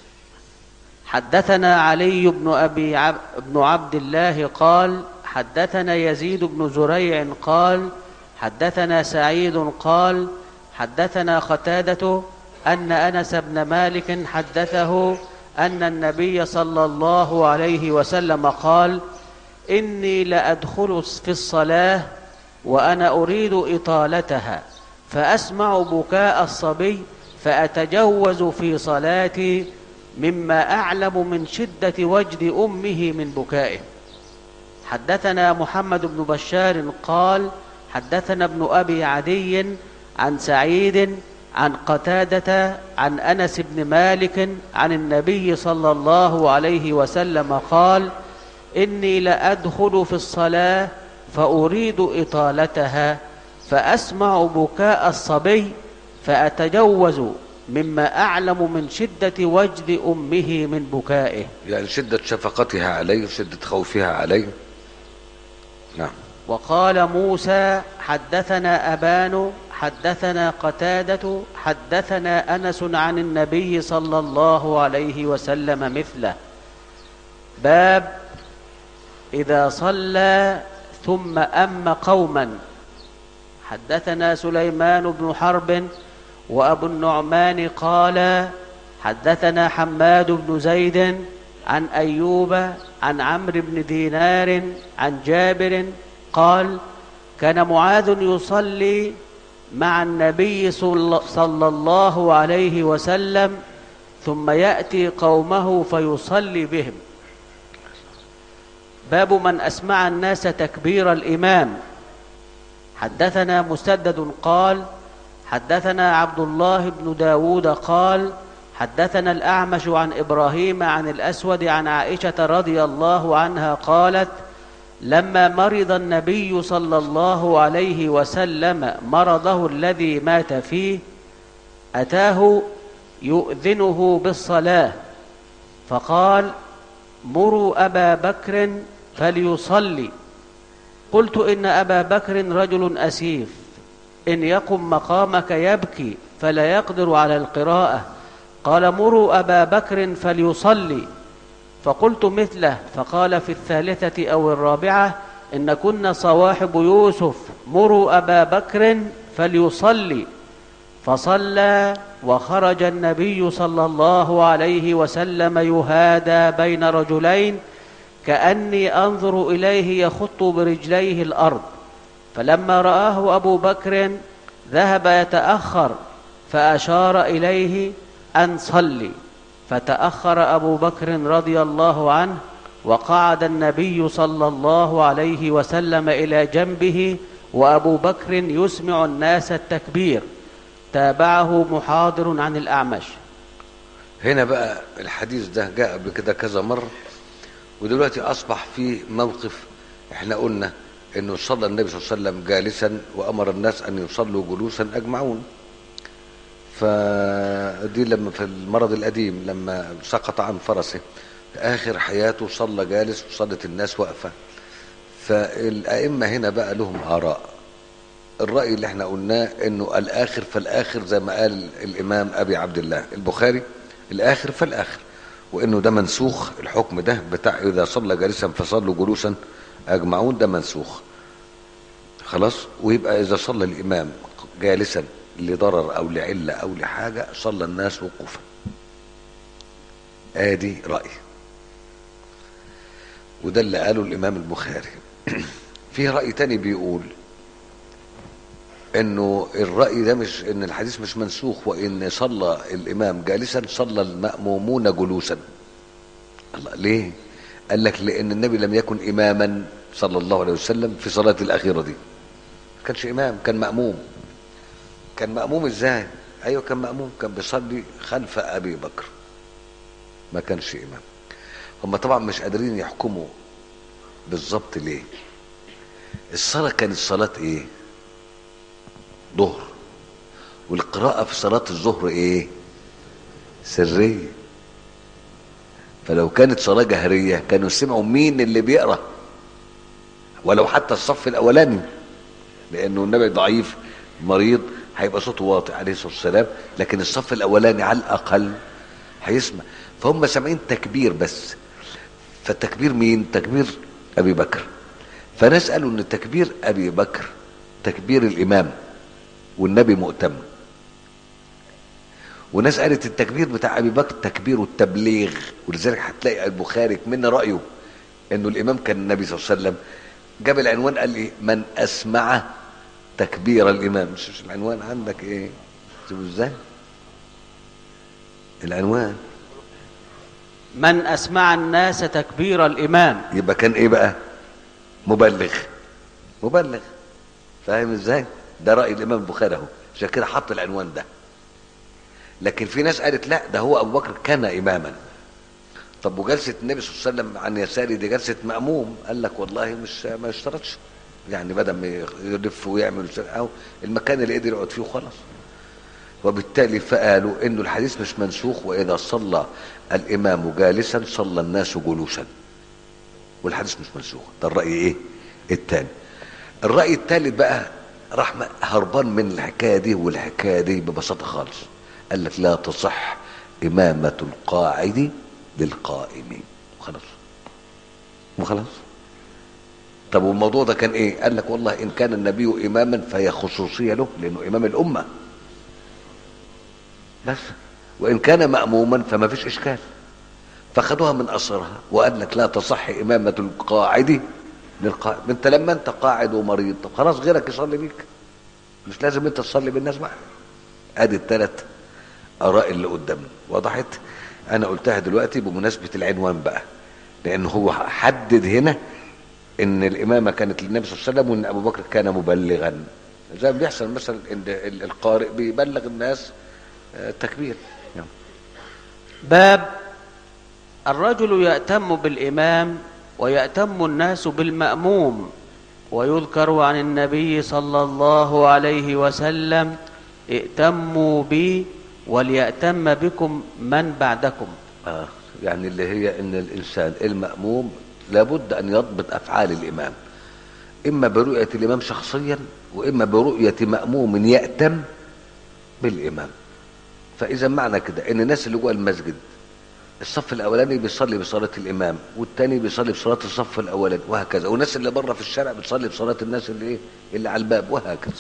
حدثنا علي بن أبي عب بن عبد الله قال حدثنا يزيد بن زريع قال حدثنا سعيد قال حدثنا قتادة أن أنس بن مالك حدثه أن النبي صلى الله عليه وسلم قال إني لأدخل في الصلاة وأنا أريد إطالتها فأسمع بكاء الصبي فأتجوز في صلاتي مما أعلم من شدة وجد أمه من بكائه حدثنا محمد بن بشار قال حدثنا ابن أبي عدي عن سعيد عن قتادة عن أنس بن مالك عن النبي صلى الله عليه وسلم قال إني لأدخل في الصلاة فأريد إطالتها فأسمع بكاء الصبي فأتجوز مما أعلم من شدة وجد أمه من بكائه
يعني شدة شفقتها عليه وشدة خوفها عليه نعم
وقال موسى حدثنا أبان حدثنا قتادة حدثنا أنس عن النبي صلى الله عليه وسلم مثله باب إذا صلى ثم أم قوما حدثنا سليمان بن حرب وأبو النعمان قال حدثنا حماد بن زيد عن أيوب عن عمرو بن دينار عن جابر قال كان معاذ يصلي مع النبي صل- صلى الله عليه وسلم ثم يأتي قومه فيصلي بهم باب من أسمع الناس تكبير الإمام حدثنا مسدد قال حدثنا عبد الله بن داود قال حدثنا الأعمش عن إبراهيم عن الأسود عن عائشة رضي الله عنها قالت لما مرض النبي صلى الله عليه وسلم مرضه الذي مات فيه أتاه يؤذنه بالصلاة فقال مروا أبا بكر فليصلي قلت إن أبا بكر رجل أسيف إن يقم مقامك يبكي فلا يقدر على القراءة قال مروا أبا بكر فليصلي فقلت مثله فقال في الثالثة أو الرابعة إن كنا صواحب يوسف مروا أبا بكر فليصلي فصلى وخرج النبي صلى الله عليه وسلم يهادى بين رجلين كأني أنظر إليه يخط برجليه الأرض فلما رآه أبو بكر ذهب يتأخر فأشار إليه أن صلي فتأخر أبو بكر رضي الله عنه وقعد النبي صلى الله عليه وسلم إلى جنبه وأبو بكر يسمع الناس التكبير تابعه محاضر عن الأعمش
هنا بقى الحديث ده جاء قبل كده كذا مرة ودلوقتي أصبح في موقف احنا قلنا انه صلى النبي صلى الله عليه وسلم جالسا وامر الناس ان يصلوا جلوسا اجمعون فدي لما في المرض القديم لما سقط عن فرسه في اخر حياته صلى جالس وصلت الناس واقفه فالأئمة هنا بقى لهم آراء الرأي اللي احنا قلناه انه الآخر فالآخر زي ما قال الإمام أبي عبد الله البخاري الآخر فالآخر وانه ده منسوخ الحكم ده بتاع إذا صلى جالسا فصلوا جلوسا أجمعون ده منسوخ خلاص ويبقى إذا صلى الإمام جالسا لضرر أو لعلة أو لحاجة صلى الناس وقوفا آدي رأي وده اللي قاله الإمام البخاري في رأي تاني بيقول انه الرأي ده مش ان الحديث مش منسوخ وان صلى الامام جالسا صلى المأمومون جلوسا الله ليه قال لك لان النبي لم يكن اماما صلى الله عليه وسلم في صلاة الاخيرة دي ما كانش امام كان مأموم كان مأموم ازاي ايوه كان مأموم كان بيصلي خلف ابي بكر ما كانش امام هم طبعا مش قادرين يحكموا بالظبط ليه الصلاة كانت صلاة ايه ظهر والقراءة في صلاة الظهر ايه سرية فلو كانت صلاة جهرية كانوا سمعوا مين اللي بيقرأ ولو حتى الصف الأولاني لأنه النبي ضعيف مريض هيبقى صوته واطي عليه الصلاة والسلام لكن الصف الأولاني على الأقل هيسمع فهم سامعين تكبير بس فالتكبير مين تكبير أبي بكر فناس قالوا ان تكبير أبي بكر تكبير الإمام والنبي مؤتم وناس قالت التكبير بتاع ابي بكر تكبير التبليغ ولذلك هتلاقي البخاري من رايه انه الامام كان النبي صلى الله عليه وسلم جاب العنوان قال لي من اسمع تكبير الامام مش, مش العنوان عندك ايه شوفوا ازاي العنوان
من أسمع الناس تكبير الإمام
يبقى كان ايه بقى مبلغ مبلغ فاهم ازاي ده رأي الإمام البخاري اهو عشان كده حط العنوان ده لكن في ناس قالت لا ده هو أبو بكر كان إماما طب وجلسة النبي صلى الله عليه وسلم عن يساري دي جلسة مأموم قال لك والله مش ما اشترطش يعني بدل ما يلف ويعمل أو المكان اللي قدر يقعد فيه وخلاص وبالتالي فقالوا انه الحديث مش منسوخ واذا صلى الامام جالسا صلى الناس جلوسا والحديث مش منسوخ ده الراي ايه الثاني الراي الثالث بقى راح هربان من الحكايه دي والحكايه دي ببساطه خالص قال لك لا تصح امامه القاعد للقائم وخلاص وخلاص طب والموضوع ده كان ايه قال لك والله ان كان النبي اماما فهي خصوصيه له لانه امام الامه بس وان كان ماموما فما فيش اشكال فخدوها من اصرها وقال لك لا تصح امامه القاعد للقائم انت لما انت قاعد ومريض طب خلاص غيرك يصلي بيك مش لازم انت تصلي بالناس بقى ادي الثلاث اراء اللي قدامنا وضحت انا قلتها دلوقتي بمناسبه العنوان بقى لان هو حدد هنا ان الامامه كانت للنبي صلى الله عليه وسلم وان ابو بكر كان مبلغا زي ما بيحصل مثلا ان القارئ بيبلغ الناس التكبير يعني.
باب الرجل يأتم بالإمام ويأتم الناس بالمأموم ويذكر عن النبي صلى الله عليه وسلم ائتموا بي وليأتم بكم من بعدكم
آه يعني اللي هي ان الانسان المأموم لابد ان يضبط افعال الامام اما برؤية الامام شخصيا واما برؤية مأموم يأتم بالامام فاذا معنى كده ان الناس اللي جوه المسجد الصف الاولاني بيصلي بصلاه الامام والتاني بيصلي بصلاه الصف الاولاني وهكذا والناس اللي بره في الشارع بتصلي بصلاه الناس اللي ايه اللي على الباب وهكذا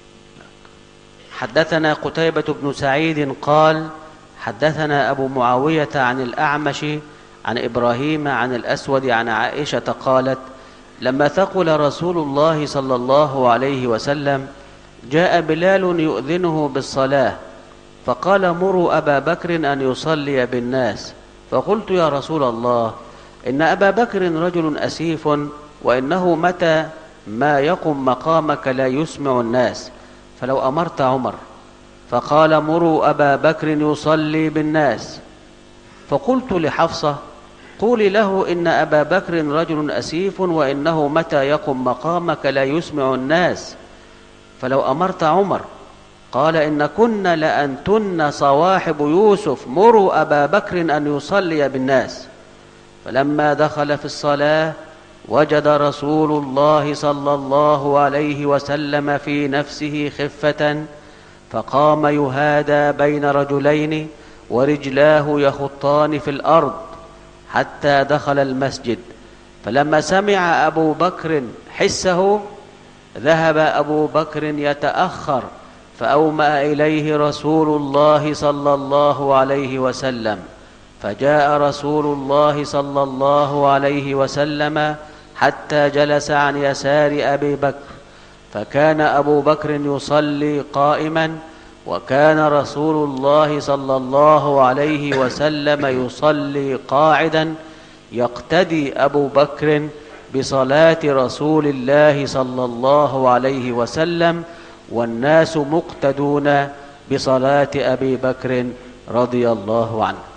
حدثنا قتيبة بن سعيد قال حدثنا أبو معاوية عن الأعمش عن إبراهيم عن الأسود عن عائشة قالت لما ثقل رسول الله صلى الله عليه وسلم جاء بلال يؤذنه بالصلاة فقال مروا أبا بكر أن يصلي بالناس فقلت يا رسول الله إن أبا بكر رجل أسيف وإنه متى ما يقم مقامك لا يسمع الناس فلو أمرت عمر فقال مروا أبا بكر يصلي بالناس فقلت لحفصة قولي له إن أبا بكر رجل أسيف وإنه متى يقم مقامك لا يسمع الناس فلو أمرت عمر قال إن كن لأنتن صواحب يوسف مروا أبا بكر أن يصلي بالناس فلما دخل في الصلاة وجد رسول الله صلى الله عليه وسلم في نفسه خفه فقام يهادى بين رجلين ورجلاه يخطان في الارض حتى دخل المسجد فلما سمع ابو بكر حسه ذهب ابو بكر يتاخر فاوما اليه رسول الله صلى الله عليه وسلم فجاء رسول الله صلى الله عليه وسلم حتى جلس عن يسار ابي بكر فكان ابو بكر يصلي قائما وكان رسول الله صلى الله عليه وسلم يصلي قاعدا يقتدي ابو بكر بصلاه رسول الله صلى الله عليه وسلم والناس مقتدون بصلاه ابي بكر رضي الله عنه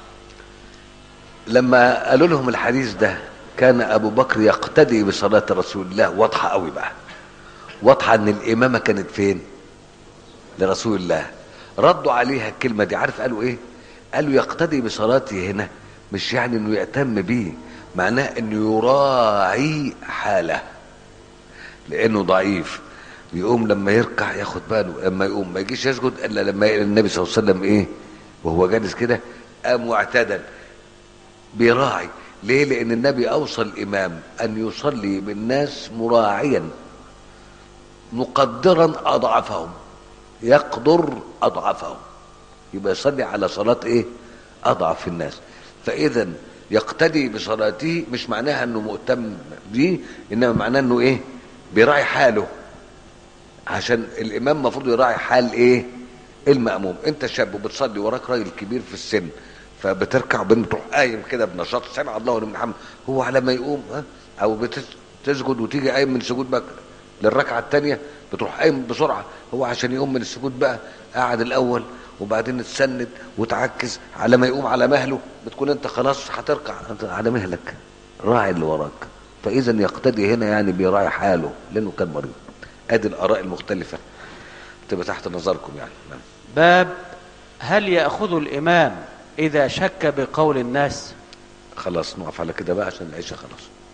لما قالوا لهم الحديث ده كان ابو بكر يقتدي بصلاه رسول الله واضحه قوي بقى واضحه ان الامامه كانت فين لرسول الله ردوا عليها الكلمه دي عارف قالوا ايه قالوا يقتدي بصلاته هنا مش يعني انه يهتم بيه معناه انه يراعي حاله لانه ضعيف يقوم لما يركع ياخد باله لما يقوم ما يجيش يسجد الا لما يقل النبي صلى الله عليه وسلم ايه وهو جالس كده قام واعتدل بيراعي ليه لان النبي اوصى الامام ان يصلي بالناس مراعيا مقدرا اضعفهم يقدر اضعفهم يبقى يصلي على صلاه ايه اضعف الناس فاذا يقتدي بصلاته مش معناها انه مهتم بيه انما معناه انه ايه بيراعي حاله عشان الامام المفروض يراعي حال ايه المأموم انت شاب وبتصلي وراك راجل كبير في السن فبتركع وبين تروح قايم كده بنشاط سمع الله لمن حمد هو على ما يقوم ها او بتسجد وتيجي قايم من سجود بقى للركعه الثانيه بتروح قايم بسرعه هو عشان يقوم من السجود بقى قاعد الاول وبعدين تسند وتعكز على ما يقوم على مهله بتكون انت خلاص هتركع انت على مهلك راعي اللي وراك فاذا يقتدي هنا يعني بيراعي حاله لانه كان مريض ادي الاراء المختلفه تبقى تحت نظركم يعني نعم.
باب هل ياخذ الامام اذا شك بقول الناس
خلاص نقف على كده بقى عشان العيشه خلاص